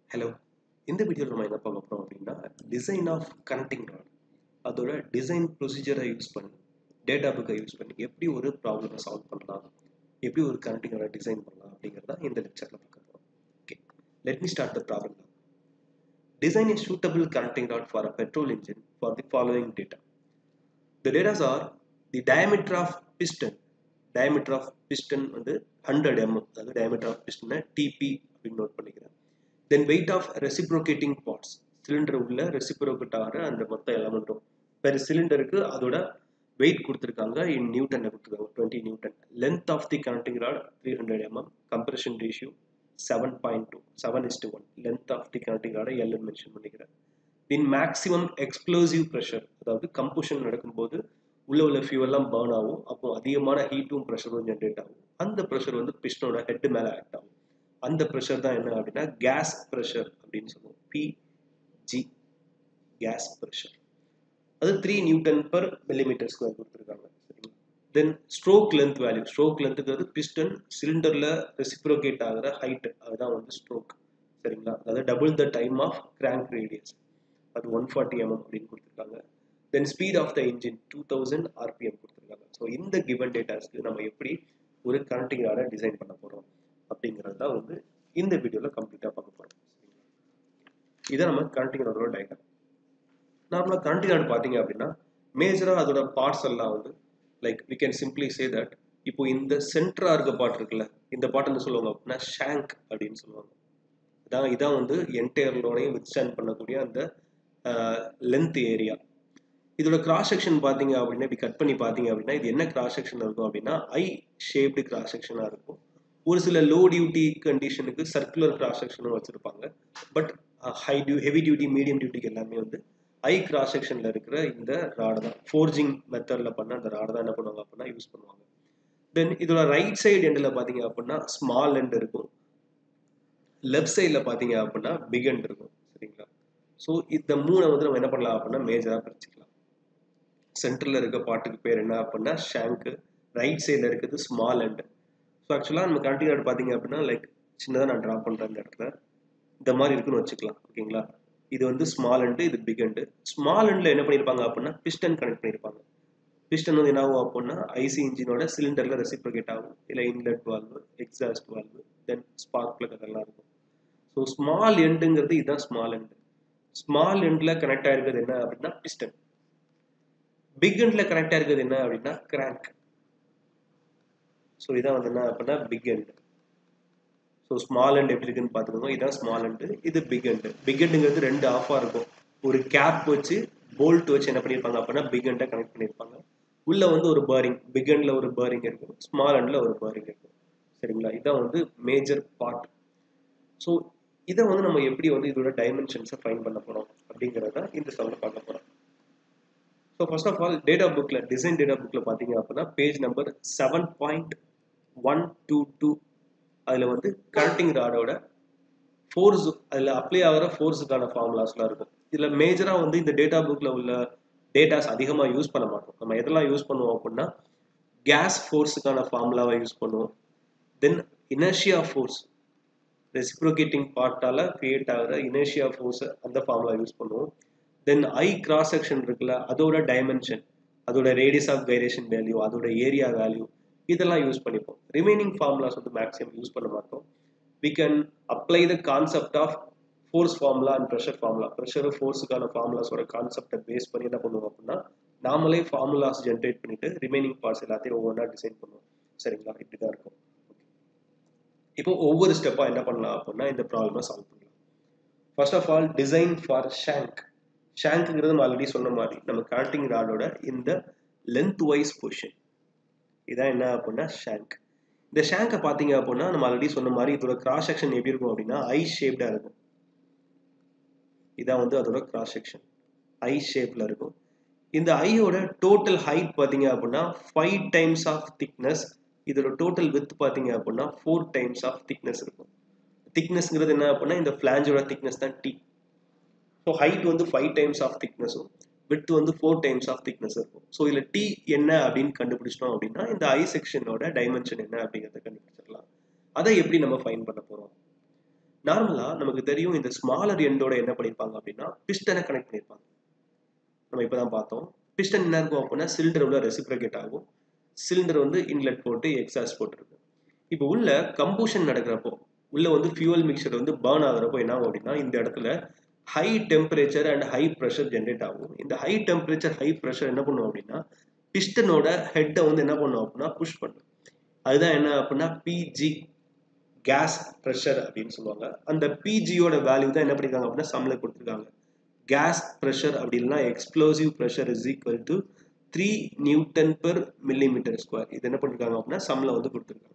Hello இந்த வீடியோவில் நம்ம என்ன பார்க்க போகிறோம் அப்படின்னா டிசைன் ஆஃப் கனெக்டிங் ராட் அதோட டிசைன் ப்ரொசீஜரை யூஸ் பண்ணி டேட்டா புக்கை யூஸ் பண்ணி எப்படி ஒரு ப்ராப்ளமை சால்வ் பண்ணலாம் எப்படி ஒரு கனெக்டிங் ராட் டிசைன் பண்ணலாம் அப்படிங்கிறத இந்த லெக்சரில் பார்க்க போகிறோம் okay let me start the problem design a suitable connecting rod for a petrol engine for the following data. The data are the diameter of piston. Diameter of piston வந்து 100 mm அதாவது diameter of piston TP அப்படின்னு note பண்ணிக்கிறேன் then weight of reciprocating parts cylinder உள்ள reciprocate ஆகிற அந்த மொத்த எலமெண்ட்டும் per சிலிண்டருக்கு அதோட வெயிட் கொடுத்துருக்காங்க இன் நியூட்டன் கொடுத்துருக்காங்க twenty newton length of the connecting rod three hundred MM compression ratio seven point two seven is to one length of the connecting ராடை எல்னு மென்ஷன் பண்ணிக்கிறேன் தென் மேக்ஸிமம் எக்ஸ்ப்ளோசிவ் ப்ரெஷர் அதாவது கம்பூஷன் நடக்கும்போது உள்ள உள்ள ஃபியூவெல்லாம் burn ஆகும் அப்போ அதிகமான ஹீட்டும் ப்ரெஷரும் ஜென்ரேட் ஆகும் அந்த ப்ரெஷர் வந்து பிஸ்டனோட ஹெட் மேலே ஆக்ட் ஆகும் அந்த ப்ரெஷர் தான் என்ன அப்படின்னா கேஸ் ப்ரெஷர் அப்படின்னு சொல்லுவோம் பிஜி கேஸ் ப்ரெஷர் அது three newton per millimetre square கொடுத்துருக்காங்க சரிங்களா then stroke length value stroke லென்த்துங்கிறது பிஸ்டன் சிலிண்டரில் ரெசிப்ரோகேட் ஆகிற ஹைட் அதுதான் வந்து ஸ்ட்ரோக் சரிங்களா அதாவது double the time of crank radius அது ஒன் ஃபார்ட்டி எம்எம் அப்படின்னு கொடுத்துருக்காங்க then speed of the engine two thousand RPM கொடுத்துருக்காங்க ஸோ இந்த கிவன் டேட்டாஸ்க்கு நம்ம எப்படி ஒரு கனெக்டிங் ராடை டிசைன் பண்ண போகிறோம் அப்படிங்கிறது தான் வந்து இந்த வீடியோவில் கம்ப்ளீட்டாக பார்க்க போகிறோம் இதை நம்ம கனெக்டிங் ராடோட டயக்ராம் நார்மலாக கரண்டிங் ராட் பார்த்தீங்க அப்படின்னா மேஜராக அதோட பார்ட்ஸ் எல்லாம் வந்து like we can simply say that இப்போ இந்த சென்டராக இருக்க பாட் இருக்குல்ல இந்த பாட் என்ன சொல்லுவாங்க அப்படின்னா ஷேங்க் அப்படின்னு சொல்லுவாங்க இதான் இதான் வந்து என்டையர்லோடையும் வித்ஸ்டாண்ட் பண்ணக்கூடிய அந்த லென்த் ஏரியா இதோட கிராஸ் செக்ஷன் பார்த்தீங்க அப்படின்னா இப்படி கட் பண்ணி பார்த்தீங்க அப்படின்னா இது என்ன கிராஸ் செக்ஷன் இருக்கும் அப்படின்னா ஐ ஷேப்டு கிராஸ் செக்ஷனாக இருக்கும் ஒரு சில லோ டியூட்டி கண்டிஷனுக்கு சர்க்குலர் கிராஸ் செக்ஷனும் வச்சுருப்பாங்க but high due heavy duty medium டியூட்டிக்கு எல்லாமே வந்து ஐ கிராஸ் செக்ஷனில் இருக்கிற இந்த ராடு தான் ஃபோர்ஜிங் மெத்தடில் பண்ண அந்த ராடு தான் என்ன பண்ணுவாங்க அப்படின்னா யூஸ் பண்ணுவாங்க தென் இதோட ரைட் சைடு எண்டில் பார்த்தீங்க அப்படின்னா ஸ்மால் எண்ட் இருக்கும் லெஃப்ட் சைடில் பார்த்தீங்க அப்படின்னா பிக் எண்ட் இருக்கும் சரிங்களா ஸோ இந்த மூணை வந்து நம்ம என்ன பண்ணலாம் அப்படின்னா மேஜராக பிரிச்சுக்கலாம் சென்டரில் இருக்க பாட்டுக்கு பேர் என்ன அப்படின்னா ஷேங்க்கு ரைட் சைடில் இருக்கிறது ஸ்மால் எண்ட் ஸோ ஆக்சுவலாக நம்ம கண்டினியூ பார்த்தீங்க அப்படின்னா லைக் சின்னதாக நான் ட்ரா பண்ணுறேன் இந்த இடத்துல இந்த மாதிரி இருக்குன்னு வச்சுக்கலாம் ஓகேங்களா இது வந்து ஸ்மால் அண்டு இது பிக் அண்டு ஸ்மால் அண்டில் என்ன பண்ணியிருப்பாங்க அப்படின்னா பிஸ்டன் கனெக்ட் பண்ணியிருப்பாங்க பிஸ்டன் வந்து என்ன ஆகும் அப்படின்னா ஐசி இன்ஜினோட சிலிண்டரில் ரெசிப்ரோகேட் ஆகும் இல்லை inlet valve exhaust valve then spark plug அதெல்லாம் இருக்கும் ஸோ ஸ்மால் எண்டுங்கிறது இதுதான் ஸ்மால் எண்டு ஸ்மால் எண்டில் கனெக்ட் ஆகிருக்கிறது என்ன அப்படின்னா பிஸ்டன் பிக் எண்டில் கனெக்ட் ஆகிருக்கிறது என்ன அப்படின்னா கிராங்க் ஸோ இதான் வந்து என்ன அப்படின்னா big end so small end எப்படி இருக்குன்னு பார்த்துக்கோங்க இதான் ஸ்மால் அண்டு இது பிக் அண்டு பிக் அண்டுங்கிறது ரெண்டு ஆஃபாக இருக்கும் ஒரு கேப் வச்சு போல்ட் வச்சு என்ன பண்ணியிருப்பாங்க அப்படின்னா பிக் அண்டை கனெக்ட் பண்ணியிருப்பாங்க உள்ள வந்து ஒரு பேரிங் பிக் அண்டில் ஒரு பேரிங் இருக்கும் ஸ்மால் அண்டில் ஒரு பேரிங் இருக்கும் சரிங்களா இதான் வந்து மேஜர் பார்ட் ஸோ இதை வந்து நம்ம எப்படி வந்து இதோட டைமென்ஷன்ஸை ஃபைன் பண்ண போகிறோம் அப்படிங்கிறத இந்த சவுண்டில் பார்க்க போகிறோம் so first of all data புக்கில் டிசைன் டேட்டா புக்கில் பார்த்தீங்க அப்படின்னா page number seven point one two two அதில் வந்து கனெக்டிங் ராடோட ஃபோர்ஸ் அதில் அப்ளை ஆகிற ஃபோர்ஸுக்கான ஃபார்முலாஸ்லாம் இருக்கும் இதில் மேஜராக வந்து இந்த டேட்டா புக்கில் உள்ள டேட்டாஸ் அதிகமாக யூஸ் பண்ண மாட்டோம் நம்ம எதெல்லாம் யூஸ் பண்ணுவோம் அப்படின்னா கேஸ் ஃபோர்ஸுக்கான ஃபார்முலாவை யூஸ் பண்ணுவோம் தென் இனர்ஷியா ஃபோர்ஸ் ரெசிப்ரோகேட்டிங் பார்ட்டால் கிரியேட் ஆகிற இனர்ஷியா ஃபோர்ஸ் அந்த ஃபார்முலா யூஸ் பண்ணுவோம் தென் ஐ கிராஸ் செக்ஷன் இருக்குல்ல அதோட டைமென்ஷன் அதோட ரேடியஸ் ஆஃப் கைரேஷன் வேல்யூ அதோட ஏரியா வேல்யூ இதெல்லாம் யூஸ் பண்ணிப்போம் ரிமைனிங் ஃபார்முலாஸ் வந்து மேக்ஸிமம் யூஸ் பண்ண மாட்டோம் we can apply the concept of force formula and pressure formula pressure ஃபோர்ஸுக்கான ஃபார்முலாஸோட கான்செப்டை பேஸ் பண்ணி என்ன பண்ணுவோம் அப்படின்னா நாமளே ஃபார்முலாஸ் ஜென்ரேட் பண்ணிட்டு ரிமைனிங் பார்ட்ஸ் எல்லாத்தையும் ஒவ்வொன்றா டிசைன் பண்ணுவோம் சரிங்களா இப்படி தான் இருக்கும் இப்போ ஒவ்வொரு ஸ்டெப்பாக என்ன பண்ணலாம் அப்படின்னா இந்த ப்ராப்ளமை சால்வ் பண்ணலாம் first of all design for shank ஷேங்க்ங்கிறது நம்ம ஆல்ரெடி சொன்ன மாதிரி நம்ம கனெக்டிங் ராடோட இந்த லென்த் வைஸ் பொசிஷன் இதான் என்ன அப்படின்னா ஷேங்க் இந்த ஷேங்கை பார்த்தீங்க அப்படின்னா நம்ம ஆல்ரெடி சொன்ன மாதிரி இதோட கிராஸ் செக்ஷன் எப்படி இருக்கும் அப்படின்னா ஐ ஷேப்டாக இருக்கும் இதான் வந்து அதோட கிராஸ் செக்ஷன் ஐ ஷேப்பில் இருக்கும் இந்த ஐயோட டோட்டல் ஹைட் பார்த்தீங்க அப்படின்னா ஃபைவ் டைம்ஸ் ஆஃப் திக்னஸ் இதோட டோட்டல் வித் பார்த்தீங்க அப்படின்னா ஃபோர் டைம்ஸ் ஆஃப் திக்னஸ் இருக்கும் திக்னஸ்ங்கிறது என்ன அப்படின்னா இந்த ஃபிளாஞ்சோட திக்னஸ் தான் டி ஸோ ஹைட் வந்து ஃபைவ் டைம்ஸ் ஆஃப் திக்னஸும் வித் வந்து ஃபோர் டைம்ஸ் ஆஃப் திக்னஸ் இருக்கும் ஸோ இதில் டி என்ன அப்படின்னு கண்டுபிடிச்சிட்டோம் அப்படின்னா இந்த ஐ செக்ஷனோட டைமென்ஷன் என்ன அப்படிங்கிறத கண்டுபிடிச்சிடலாம் அதை எப்படி நம்ம ஃபைன் பண்ண போகிறோம் நார்மலா நமக்கு தெரியும் இந்த ஸ்மாலர் எண்டோட என்ன பண்ணியிருப்பாங்க அப்படின்னா பிஸ்டனை கனெக்ட் பண்ணியிருப்பாங்க நம்ம இப்பதான் பார்த்தோம் பிஸ்டன் என்ன இருக்கும் அப்படின்னா சிலிண்டர் உள்ள ரெசிப்ரகேட் ஆகும் சிலிண்டர் வந்து இன்லெட் போட்டு எக்ஸாஸ்ட் போட்டுருக்கும் இப்போ உள்ள கம்பூஷன் நடக்கிறப்போ உள்ள வந்து ஃபியூவல் மிக்சர் வந்து பேர்ன் ஆகுறப்போ என்ன ஆகும் அப்படின்னா இந்த இடத்துல high temperature and high pressure generate ஆகும் இந்த ஹை டெம்பரேச்சர் ஹை ப்ரெஷர் என்ன பண்ணும் அப்படின்னா பிஸ்டனோட ஹெட்டை வந்து என்ன பண்ணும் அப்படின்னா புஷ் பண்ணும் அதுதான் என்ன அப்படின்னா பிஜி கேஸ் ப்ரெஷர் அப்படின்னு சொல்லுவாங்க அந்த பிஜியோட வேல்யூ தான் என்ன பண்ணிருக்காங்க அப்படின்னா சம்ல கொடுத்துருக்காங்க கேஸ் ப்ரெஷர் அப்படின்னா explosive pressure is equal to three newton per millimetre square இது என்ன பண்ணிருக்காங்க அப்படின்னா சம்ல வந்து கொடுத்துருக்காங்க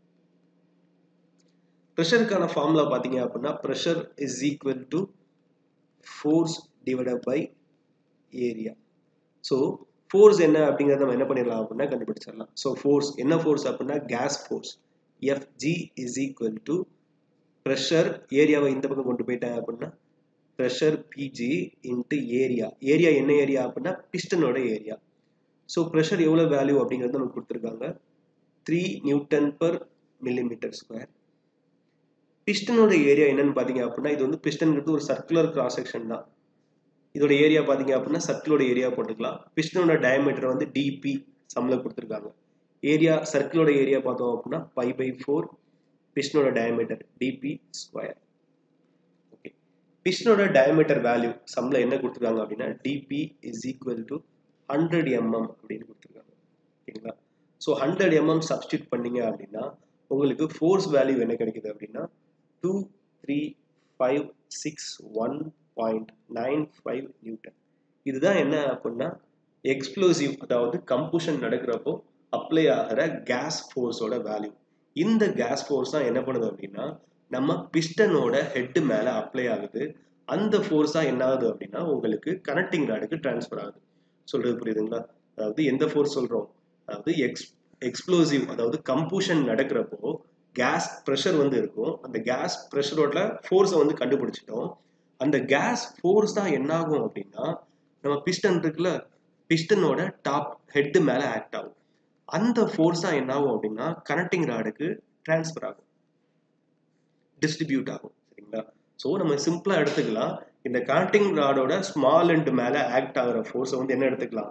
ப்ரெஷருக்கான ஃபார்முலா பார்த்தீங்க அப்படின்னா pressure is equal to force divided by area so force என்ன அப்படிங்கிறத நம்ம என்ன பண்ணிடலாம் அப்படின்னா கண்டுபிடிச்சிடலாம் ஸோ ஃபோர்ஸ் என்ன ஃபோர்ஸ் அப்படின்னா gas force FG is equal to pressure ஏரியாவை இந்த பக்கம் கொண்டு போயிட்டேன் அப்படின்னா pressure PG into area area என்ன ஏரியா அப்படின்னா பிஸ்டனோட ஏரியா ஸோ ப்ரெஷர் எவ்வளோ வேல்யூ அப்படிங்கிறது நமக்கு கொடுத்துருக்காங்க three newton per millimetre square பிஸ்டனோட ஏரியா என்னன்னு பார்த்தீங்க அப்படின்னா இது வந்து பிஸ்டன்ங்கிறது ஒரு சர்க்குலர் கிராஸ் செக்ஷன் தான் இதோட ஏரியா பார்த்தீங்க அப்படின்னா சர்க்கிளோட ஏரியா போட்டுக்கலாம் பிஸ்டனோட டயமீட்டர் வந்து டிபி சம்ல கொடுத்துருக்காங்க ஏரியா சர்க்கிளோட ஏரியா பார்த்தோம் அப்படின்னா பை பை ஃபோர் பிஸ்டனோட டயமீட்டர் டிபி ஸ்கொயர் ஓகே பிஸ்டனோட டயமீட்டர் வேல்யூ சம்ல என்ன கொடுத்துருக்காங்க அப்படின்னா DP is equal to hundred MM அப்படின்னு கொடுத்துருக்காங்க ஓகேங்களா ஸோ ஹண்ட்ரட் எம்எம் சப்ஸ்டியூட் பண்ணீங்க அப்படின்னா உங்களுக்கு ஃபோர்ஸ் வேல்யூ என்ன கிடைக்குது அப்படின்னா two three five six one point nine five newton இதுதான் என்ன அப்படின்னா எக்ஸ்ப்ளோசிவ் அதாவது கம்பூஷன் நடக்கிறப்போ அப்ளை ஆகிற கேஸ் ஃபோர்ஸோட வேல்யூ இந்த கேஸ் ஃபோர்ஸ் தான் என்ன பண்ணுது அப்படின்னா நம்ம பிஸ்டனோட ஹெட் மேலே அப்ளை ஆகுது அந்த ஃபோர்ஸ் தான் என்ன ஆகுது அப்படின்னா உங்களுக்கு கனெக்டிங் ராடுக்கு டிரான்ஸ்ஃபர் ஆகுது சொல்றது புரியுதுங்களா அதாவது எந்த ஃபோர்ஸ் சொல்றோம் அதாவது எக்ஸ் எக்ஸ்ப்ளோசிவ் அதாவது கம்பூஷன் நடக்கிறப்போ கேஸ் ப்ரெஷர் வந்து இருக்கும் அந்த கேஸ் ப்ரெஷரோட ஃபோர்ஸை வந்து கண்டுபிடிச்சிட்டோம் அந்த கேஸ் ஃபோர்ஸ் தான் என்ன ஆகும் அப்படின்னா நம்ம பிஸ்டன் இருக்குல்ல பிஸ்டனோட டாப் ஹெட் மேல ஆக்ட் ஆகும் அந்த ஃபோர்ஸ் தான் என்ன ஆகும் அப்படின்னா கனெக்டிங் ராடுக்கு டிரான்ஸ்ஃபர் ஆகும் டிஸ்ட்ரிபியூட் ஆகும் சரிங்களா ஸோ நம்ம சிம்பிளா எடுத்துக்கலாம் இந்த கனெக்டிங் ராடோட ஸ்மால் எண்ட் மேல ஆக்ட் ஆகிற ஃபோர்ஸை வந்து என்ன எடுத்துக்கலாம்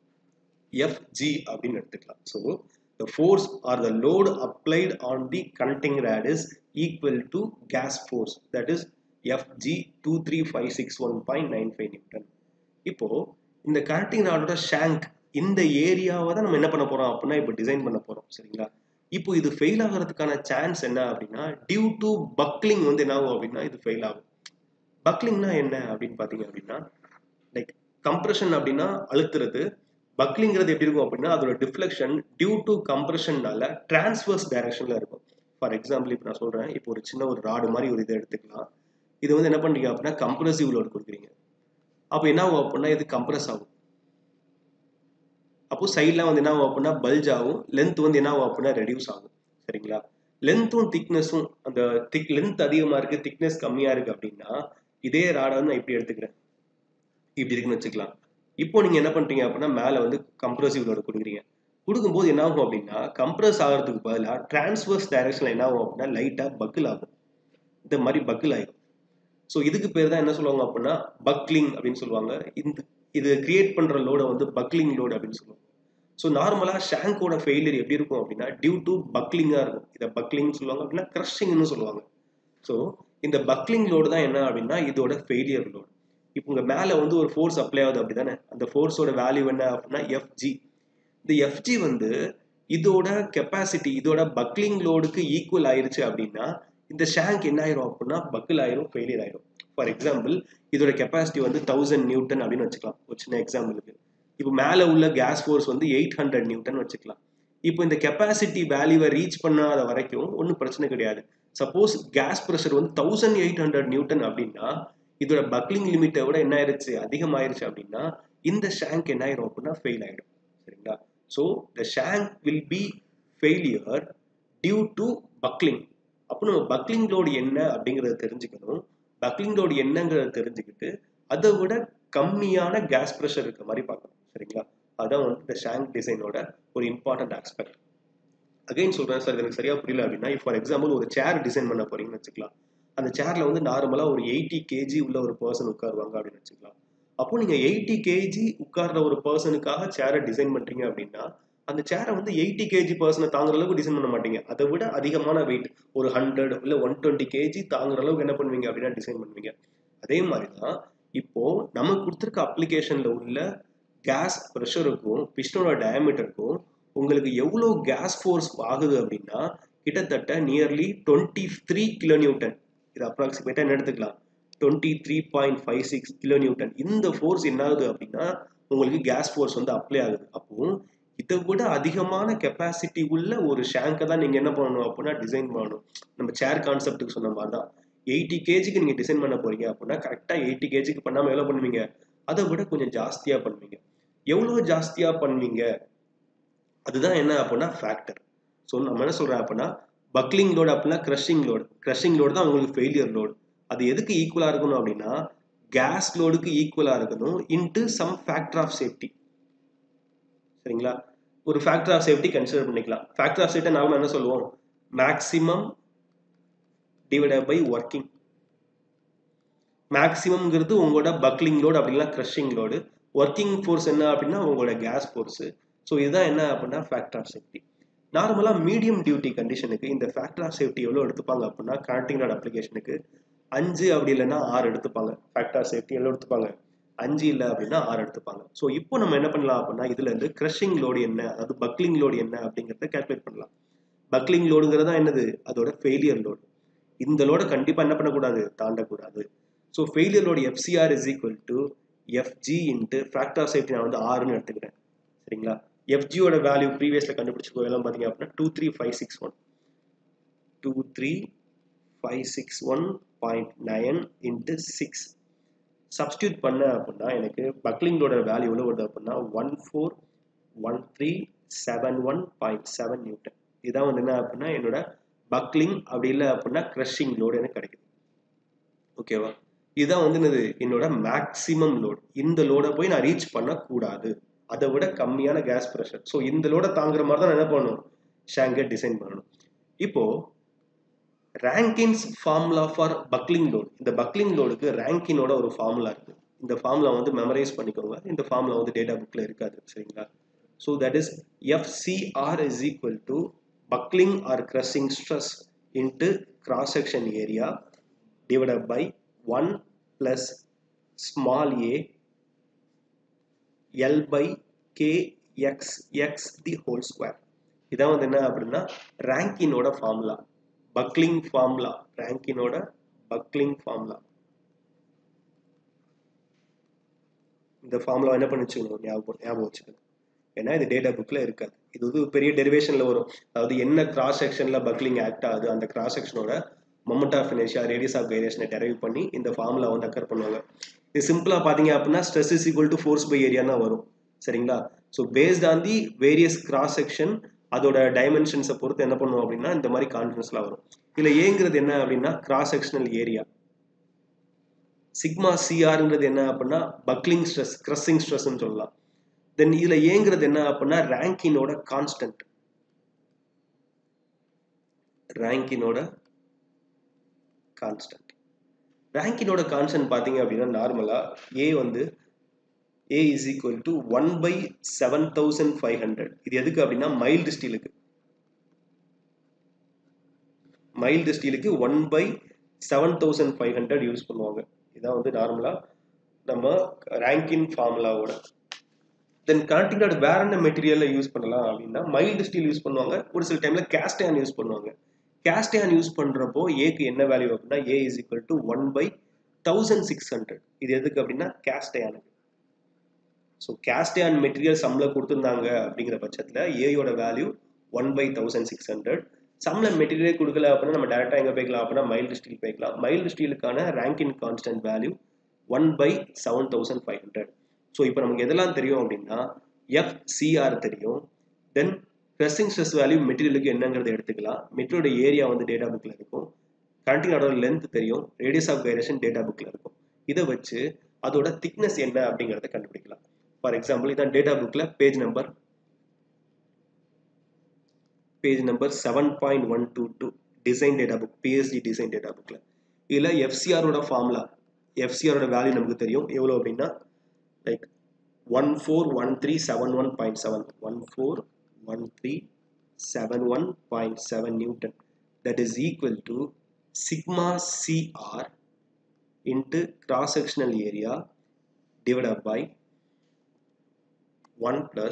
எஃப்ஜி அப்படின்னு எடுத்துக்கலாம் so the force or the load applied on the connecting rod is equal to gas force that is FG 23561.95 Newton இப்போ இந்த கனெக்டிங் ராடோட ஷாங்க் இந்த ஏரியாவை தான் நம்ம என்ன பண்ண போறோம் அப்படின்னா இப்போ டிசைன் பண்ண போறோம் சரிங்களா இப்போ இது ஃபெயில் ஆகிறதுக்கான சான்ஸ் என்ன அப்படின்னா டியூ டு பக்லிங் வந்து என்ன ஆகும் அப்படின்னா இது ஃபெயில் ஆகும் பக்லிங்னா என்ன அப்படின்னு பார்த்தீங்க அப்படின்னா லைக் கம்ப்ரெஷன் அப்படின்னா அழுத்துறது பக்லிங்கிறது எப்படி இருக்கும் அப்படின்னா அதோட டிஃப்ளெக்ஷன் டியூ டு கம்ப்ரெஷன்னால டிரான்ஸ்வர்ஸ் டைரக்ஷன்ல இருக்கும் ஃபார் எக்ஸாம்பிள் இப்போ நான் சொல்றேன் இப்போ ஒரு சின்ன ஒரு ராடு மாதிரி ஒரு இதை எடுத்துக்கலாம் இது வந்து என்ன பண்றீங்க அப்படின்னா கம்ப்ரசிவ் லோடு கொடுக்குறீங்க அப்போ என்ன ஆகும் அப்படின்னா இது கம்ப்ரஸ் ஆகும் அப்போ சைட்லாம் வந்து என்ன ஆகும் அப்படின்னா பல்ஜ் ஆகும் லென்த் வந்து என்ன ஆகும் அப்படின்னா ரெடியூஸ் ஆகும் சரிங்களா லென்த்தும் திக்னஸும் அந்த திக் லென்த் அதிகமாக இருக்கு திக்னஸ் கம்மியாக இருக்கு அப்படின்னா இதே ராடை வந்து நான் இப்படி எடுத்துக்கிறேன் இப்படி இருக்குன்னு வச்சுக்கலாம் இப்போ நீங்க என்ன பண்றீங்க அப்படின்னா மேல வந்து கம்ப்ரசிவ் லோடு கொடுக்குறீங்க கொடுக்கும்போது என்ன ஆகும் அப்படின்னா கம்ப்ரஸ் ஆகிறதுக்கு பதிலாக டிரான்ஸ்வர்ஸ் டைரக்ஷன்ல என்ன ஆகும் அப்படின்னா லைட்டா பக்கிள் ஆகும் இந்த மாதிரி பக்கிள் ஆகும் ஸோ இதுக்கு பேர் தான் என்ன சொல்லுவாங்க அப்படின்னா பக்லிங் அப்படின்னு சொல்லுவாங்க இந்த இது கிரியேட் பண்ற லோடை வந்து பக்லிங் லோடு அப்படின்னு சொல்லுவாங்க ஸோ நார்மலாக ஷாங்கோட ஃபெயிலியர் எப்படி இருக்கும் அப்படின்னா டியூ டு பக்லிங்காக இருக்கும் இதை பக்லிங் சொல்லுவாங்க அப்படின்னா க்ரஷிங்னு சொல்லுவாங்க ஸோ இந்த பக்லிங் லோடு தான் என்ன அப்படின்னா இதோட ஃபெயிலியர் லோடு இப்போ உங்க மேல வந்து ஒரு ஃபோர்ஸ் அப்ளை ஆகுது அப்படிதானே அந்த ஃபோர்ஸோட வேல்யூ என்ன அப்படின்னா எஃப்ஜி இந்த எஃப்ஜி வந்து இதோட கெப்பாசிட்டி இதோட பக்லிங் லோடுக்கு ஈக்குவல் ஆயிருச்சு அப்படின்னா இந்த ஷாங்க் என்ன ஆயிரும் அப்படின்னா பக்கிள் ஆயிரும் ஃபெயிலியர் ஆயிரும் ஃபார் எக்ஸாம்பிள் இதோட கெப்பாசிட்டி வந்து தௌசண்ட் நியூட்டன் அப்படின்னு வச்சுக்கலாம் ஒரு சின்ன எக்ஸாம்பிளுக்கு இப்போ மேலே உள்ள கேஸ் ஃபோர்ஸ் வந்து எயிட் ஹண்ட்ரட் நியூட்டன் வச்சுக்கலாம் இப்போ இந்த கெப்பாசிட்டி வேல்யூவை ரீச் பண்ணாத வரைக்கும் ஒன்றும் பிரச்சனை கிடையாது சப்போஸ் கேஸ் ப்ரெஷர் வந்து தௌசண்ட் எயிட் ஹண்ட்ரட் நியூட்டன் அப்படின்னா இதோட பக்லிங் லிமிட்டை விட என்ன ஆயிருச்சு அதிகமாயிருச்சு அப்படின்னா இந்த ஷாங்க் என்ன ஆயிரும் அப்படின்னா ஃபெயில் ஆயிடும் சரிங்களா so the shank will be failure due to buckling அப்போ நம்ம பக்லிங் லோடு என்ன அப்படிங்கிறத தெரிஞ்சுக்கணும் பக்லிங் லோடு என்னங்கிறத தெரிஞ்சுக்கிட்டு அதை விட கம்மியான கேஸ் ப்ரெஷர் இருக்க மாதிரி பார்க்கணும் சரிங்களா அதான் வந்து இந்த ஷாங்க் டிசைனோட ஒரு இம்பார்ட்டன்ட் ஆஸ்பெக்ட் அகைன் சொல்றேன் சார் எனக்கு சரியா புரியல அப்படின்னா ஃபார் எக்ஸாம்பிள் ஒரு சேர் டிசைன் பண்ண போறீங்கன்னு வச்சுக்கலாம் அந்த சேர்ல வந்து நார்மலா ஒரு எயிட்டி கேஜி உள்ள ஒரு பர்சன் உட்காருவாங்க அப்படின்னு வச்சுக்கலாம் அப்போ நீங்க எயிட்டி கேஜி உட்கார்ற ஒரு பர்சனுக்காக சேரை டிசைன் பண்றீங்க அப்படின்னா அந்த சேரை வந்து எயிட்டி கேஜி பர்சனை தாங்குற அளவுக்கு டிசைன் பண்ண மாட்டீங்க அதை விட அதிகமான வெயிட் ஒரு ஹண்ட்ரட் இல்ல ஒன் டுவெண்ட்டி கேஜி தாங்குற அளவுக்கு என்ன பண்ணுவீங்க அப்படின்னா டிசைன் பண்ணுவீங்க அதே மாதிரி தான் இப்போ நமக்கு கொடுத்துருக்க அப்ளிகேஷன்ல உள்ள கேஸ் ப்ரெஷருக்கும் பிஸ்டனோட டயமீட்டருக்கும் உங்களுக்கு எவ்வளோ கேஸ் ஃபோர்ஸ் ஆகுது அப்படின்னா கிட்டத்தட்ட nearly twenty three kilo newton இது அப்ராக்சிமேட்டாக என்ன எடுத்துக்கலாம் twenty three point five six kilo newton இந்த ஃபோர்ஸ் என்ன ஆகுது அப்படின்னா உங்களுக்கு கேஸ் ஃபோர்ஸ் வந்து அப்ளை ஆகுது அப்போ இதை விட அதிகமான கெப்பாசிட்டி உள்ள ஒரு ஷேங்கை தான் நீங்கள் என்ன பண்ணணும் அப்படின்னா டிசைன் பண்ணணும் நம்ம சேர் கான்செப்ட்டுக்கு சொன்ன மாதிரி தான் எயிட்டி கேஜிக்கு நீங்கள் டிசைன் பண்ண போறீங்க அப்படின்னா கரெக்டாக எயிட்டி கேஜிக்கு பண்ணாமல் எவ்வளோ பண்ணுவீங்க அதை விட கொஞ்சம் ஜாஸ்தியாக பண்ணுவீங்க எவ்வளோ ஜாஸ்தியாக பண்ணுவீங்க அதுதான் என்ன அப்படின்னா ஃபேக்டர் ஸோ நம்ம என்ன சொல்கிறோம் அப்படின்னா பக்லிங் லோடு அப்படின்னா க்ரஷிங் லோடு க்ரஷிங் லோடு தான் உங்களுக்கு ஃபெயிலியர் லோடு அது எதுக்கு ஈக்குவலாக இருக்கணும் அப்படின்னா கேஸ் லோடுக்கு ஈக்குவலாக இருக்கணும் into sum factor of safety சரிங்களா ஒரு ஃபேக்டர் ஆஃப் சேஃப்டி கன்சிடர் பண்ணிக்கலாம் ஃபேக்டர் ஆஃப் சேஃப்டி நாம என்ன சொல்லுவோம் மேக்ஸிமம் டிவைட் பை ஒர்க்கிங் மேக்ஸிமம்ங்கிறது உங்களோட பக்லிங் லோடு அப்படின்னா க்ரஷிங் லோடு ஒர்க்கிங் ஃபோர்ஸ் என்ன அப்படின்னா உங்களோட கேஸ் ஃபோர்ஸு ஸோ இதுதான் என்ன அப்படின்னா ஃபேக்டர் ஆஃப் சேஃப்டி நார்மலாக மீடியம் டியூட்டி கண்டிஷனுக்கு இந்த ஃபேக்டர் ஆஃப் சேஃப்டி எவ்வளோ எடுத்துப்பாங்க அப்படின்னா கனெக்டிங் ரோட் அப்ளிகேஷனுக்கு அஞ்சு அப்படி இல்லைன்னா ஆறு எடுத்துப்பாங்க ஃபேக்டர் ஆஃப் சேஃப்டி எவ்வளோ எடுத்துப்பாங்க அஞ்சு இல்லை அப்படின்னா ஆறு எடுத்துப்பாங்க ஸோ இப்போ நம்ம என்ன பண்ணலாம் அப்படின்னா இதுல இருந்து க்ரஷிங் லோடு என்ன அதாவது பக்லிங் லோடு என்ன அப்படிங்கிறத கால்குலேட் பண்ணலாம் பக்லிங் லோடுங்கிறது தான் என்னது அதோட ஃபெயிலியர் லோடு இந்த லோடை கண்டிப்பாக என்ன பண்ணக்கூடாது தாண்டக்கூடாது so failure load FCR is equal to FG into factor of safety நான் வந்து ஆறுன்னு எடுத்துக்கிறேன் சரிங்களா எஃப்ஜியோட வேல்யூ ப்ரீவியஸில் கண்டுபிடிச்சிக்கோ எல்லாம் பார்த்தீங்க அப்படின்னா two three five six one two three five six one point nine into six substitute பண்ண அப்படின்னா எனக்கு பக்லிங்கோட வேல்யூ எவ்வளோ வருது அப்படின்னா one four one three seven one point seven newton இதான் வந்து என்ன அப்படின்னா என்னோட பக்லிங் அப்படி இல்லை அப்படின்னா க்ரஷிங் லோடு எனக்கு கிடைக்குது ஓகேவா இதுதான் வந்து என்னது என்னோட மேக்ஸிமம் லோடு இந்த லோடை போய் நான் ரீச் பண்ணக்கூடாது அதை விட கம்மியான கேஸ் ப்ரெஷர் ஸோ இந்த லோடை தாங்குற மாதிரி தான் நான் என்ன பண்ணணும் ஷேங்கை டிசைன் பண்ணணும் இப்போ Rankine's formula for buckling load இந்த பக்லிங் லோடுக்கு ரேங்கினோட ஒரு ஃபார்முலா இருக்கு இந்த ஃபார்முலா வந்து மெமரைஸ் பண்ணிக்கோங்க இந்த ஃபார்முலா வந்து டேட்டா புக்கில் இருக்காது சரிங்களா so that is FCR is equal to buckling or crushing stress into cross section area divided by one plus small A L by K X X the whole square இதான் வந்து என்ன அப்படின்னா ரேங்கினோட formula buckling formula ரேங்கினோட buckling formula இந்த formula என்ன பண்ணி வச்சுக்கணும் ஞாபகம் ஞாபகம் வச்சுக்கணும் ஏன்னா இது டேட்டா புக்கில் இருக்காது இது வந்து பெரிய டெரிவேஷனில் வரும் அதாவது என்ன கிராஸ் செக்ஷனில் பக்லிங் ஆக்ட் ஆகுது அந்த கிராஸ் செக்ஷனோட மொமெண்ட் ஆஃப் இனேஷியா ரேடியஸ் ஆஃப் வேரியேஷனை டெரைவ் பண்ணி இந்த ஃபார்முலா வந்து அக்கர் பண்ணுவாங்க இது சிம்பிளாக பார்த்தீங்க அப்படின்னா stress is equal to force by area தான் வரும் சரிங்களா so based on the various cross section அதோட டைமென்ஷன்ஸை பொறுத்து என்ன பண்ணுவோம் அப்படின்னா இந்த மாதிரி கான்ஃபிடன்ஸ்லாம் வரும் இதில் ஏங்கிறது என்ன அப்படின்னா கிராஸ் செக்ஷனல் ஏரியா சிக்மா சிஆர்ங்கிறது என்ன அப்படின்னா பக்லிங் ஸ்ட்ரெஸ் கிரஸிங் ஸ்ட்ரெஸ்ன்னு சொல்லலாம் தென் இதில் ஏங்கிறது என்ன அப்படின்னா ரேங்கினோட கான்ஸ்டன்ட் ரேங்கினோட கான்ஸ்டன்ட் ரேங்கினோட கான்ஸ்டன்ட் பார்த்தீங்க அப்படின்னா நார்மலாக ஏ வந்து A is equal to one by seven thousand five hundred இது எதுக்கு அப்படின்னா மைல்டு ஸ்டீலுக்கு மைல்டு ஸ்டீலுக்கு one by seven thousand five hundred use பண்ணுவாங்க இதான் வந்து நார்மலாக நம்ம ரேங்கின் ஃபார்முலாவோட தென் கனெக்டிங் டாட் வேற என்ன மெட்டீரியலில் யூஸ் பண்ணலாம் அப்படின்னா மைல்டு ஸ்டீல் யூஸ் பண்ணுவாங்க ஒரு சில டைமில் கேஸ்டேன் யூஸ் பண்ணுவாங்க கேஸ்டேன் யூஸ் பண்ணுறப்போ ஏக்கு என்ன வேல்யூ அப்படின்னா A is equal to one by thousand six hundred இது எதுக்கு அப்படின்னா கேஸ்டேனுக்கு ஸோ கேஸ்டேன் மெட்டீரியல் சம்மில் கொடுத்துருந்தாங்க அப்படிங்கிற பட்சத்தில் ஏயோட value one by thousand six hundred சம்மில் மெட்டீரியல் கொடுக்கல அப்படின்னா நம்ம டேரெக்டாக எங்கே போய்க்கலாம் அப்படின்னா மைல்டு ஸ்டீல் போய்க்கலாம் மைல்டு ஸ்டீலுக்கான Rankine constant value one by seven thousand five hundred so இப்போ நமக்கு எதெல்லாம் தெரியும் அப்படின்னா எஃப்சிஆர் தெரியும் தென் ப்ரெஸ்ஸிங் ஸ்ட்ரெஸ் வேல்யூ மெட்டீரியலுக்கு என்னங்கிறத எடுத்துக்கலாம் மெட்டீரியலோட ஏரியா வந்து டேட்டா புக்கில் இருக்கும் கரண்டிங் அதோட லென்த் தெரியும் ரேடியஸ் ஆஃப் வேரியேஷன் டேட்டா புக்கில் இருக்கும் இதை வச்சு அதோட திக்னஸ் என்ன அப்படிங்கிறத கண்டுபிடிக்கலாம் ஃபார் எக்ஸாம்பிள் இதான் டேட்டா புக்கில் page number page number seven point one two two design data book PSD design data புக்கில் இதில் எஃப்சிஆரோட ஃபார்முலா எஃப்சிஆரோட வேல்யூ நமக்கு தெரியும் எவ்வளோ அப்படின்னா like one four one three seven one point seven one four one three seven one point seven newton that is equal to sigma CR into cross sectional area divided by 1 plus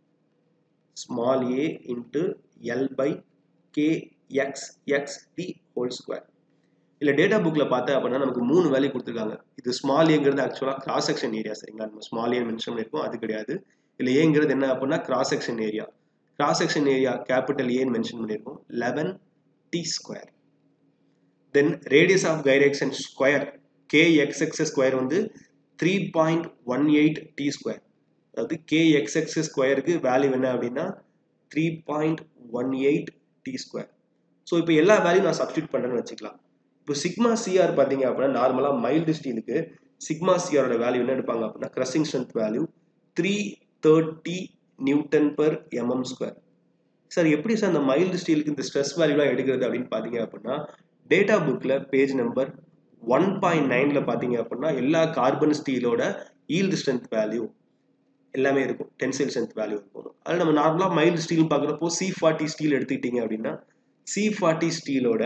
small a into L by kx x the whole square இல்லை data புக்கில் பார்த்தா அப்படின்னா நமக்கு மூணு value கொடுத்துருக்காங்க இது small ஏங்கிறது ஆக்சுவலாக கிராஸ் செக்ஷன் ஏரியா சரிங்களா நம்ம ஸ்மால் ஏ மென்ஷன் பண்ணியிருக்கோம் அது கிடையாது இல்லை ஏங்கிறது என்ன அப்படின்னா cross section area cross section area capital ஏன்னு மென்ஷன் பண்ணியிருக்கோம் eleven T square then radius of gyration square K XX square வந்து three point one eight T square அதாவது கே எக்ஸ்எக்ஸ் ஸ்கொயருக்கு வேல்யூ என்ன அப்படின்னா three point one eight T square so இப்போ எல்லா value நான் சப்ஸ்டியூட் பண்ணுறேன்னு வச்சுக்கலாம் இப்போ சிக்மா சிஆர் பார்த்தீங்க அப்படின்னா நார்மலாக மைல்டு ஸ்டீலுக்கு சிக்மா சிஆரோட வேல்யூ என்ன எடுப்பாங்க அப்படின்னா crushing strength value three thirty newton per MM square sir எப்படி சார் அந்த மைல்டு ஸ்டீலுக்கு இந்த ஸ்ட்ரெஸ் வேல்யூலாம் எடுக்கிறது அப்படின்னு பார்த்தீங்க அப்படின்னா டேட்டா புக்கில் பேஜ் நம்பர் ஒன் பாயிண்ட் நைனில் பார்த்தீங்க அப்படின்னா எல்லா கார்பன் ஸ்டீலோட ஈல்டு ஸ்ட்ரென்த் வேல்யூ எல்லாமே இருக்கும் டென்சைல் ஸ்ட்ரென்த் வேல்யூ இருக்கும் அதில் நம்ம நார்மலாக மைல்டு ஸ்டீல் பார்க்குறப்போ சி ஃபார்ட்டி ஸ்டீல் எடுத்துக்கிட்டீங்க அப்படின்னா சி ஃபார்ட்டி ஸ்டீலோட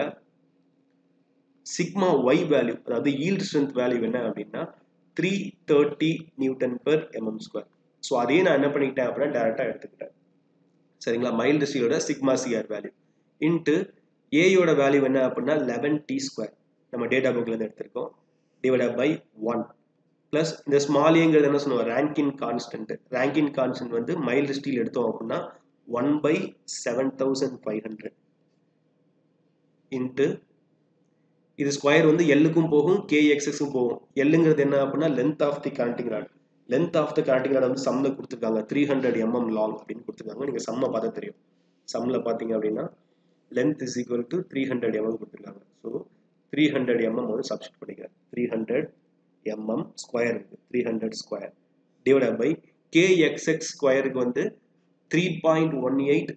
சிக்மா ஒய் வேல்யூ அதாவது ஈல்டு ஸ்ட்ரென்த் வேல்யூ என்ன அப்படின்னா three thirty newton per MM square so அதே நான் என்ன பண்ணிக்கிட்டேன் அப்படின்னா டேரெக்டாக எடுத்துக்கிட்டேன் சரிங்களா மைல்டு ஸ்டீலோட சிக்மா சிஆர் வேல்யூ இன்ட்டு ஏயோட வேல்யூ என்ன அப்படின்னா லெவன் டி ஸ்கொயர் நம்ம டேட்டா புக்லேருந்து எடுத்திருக்கோம் டிவைட் பை ஒன் ப்ளஸ் இந்த ஸ்மால் ஏங்கிறது என்ன சொல்லுவோம் ரேங்கின் கான்ஸ்டன்ட் ரேங்கின் கான்ஸ்டன்ட் வந்து மைல்டு ஸ்டீல் எடுத்தோம் அப்படின்னா one by seven thousand five hundred into இது ஸ்கொயர் வந்து எல்லுக்கும் போகும் கேஎக்ஸுக்கும் போகும் எல்லுங்கிறது என்ன அப்படின்னா length of the connecting rod length of the connecting rod வந்து சம்மில் கொடுத்துருக்காங்க த்ரீ ஹண்ட்ரட் எம்எம் லாங் அப்படின்னு கொடுத்துருக்காங்க நீங்கள் சம்மை பார்த்தா தெரியும் சம்மில் பார்த்தீங்க அப்படின்னா length is equal to three hundred MM கொடுத்துருக்காங்க ஸோ த்ரீ ஹண்ட்ரட் எம்எம் வந்து சப்ஸ்டிட் பண்ணிக்கிறேன் த்ரீ ஹண்ட்ரட் எம்எம் ஸ்கொயர் இருக்கு three hundred square divide by KXX ஸ்கொயருக்கு வந்து three point one eight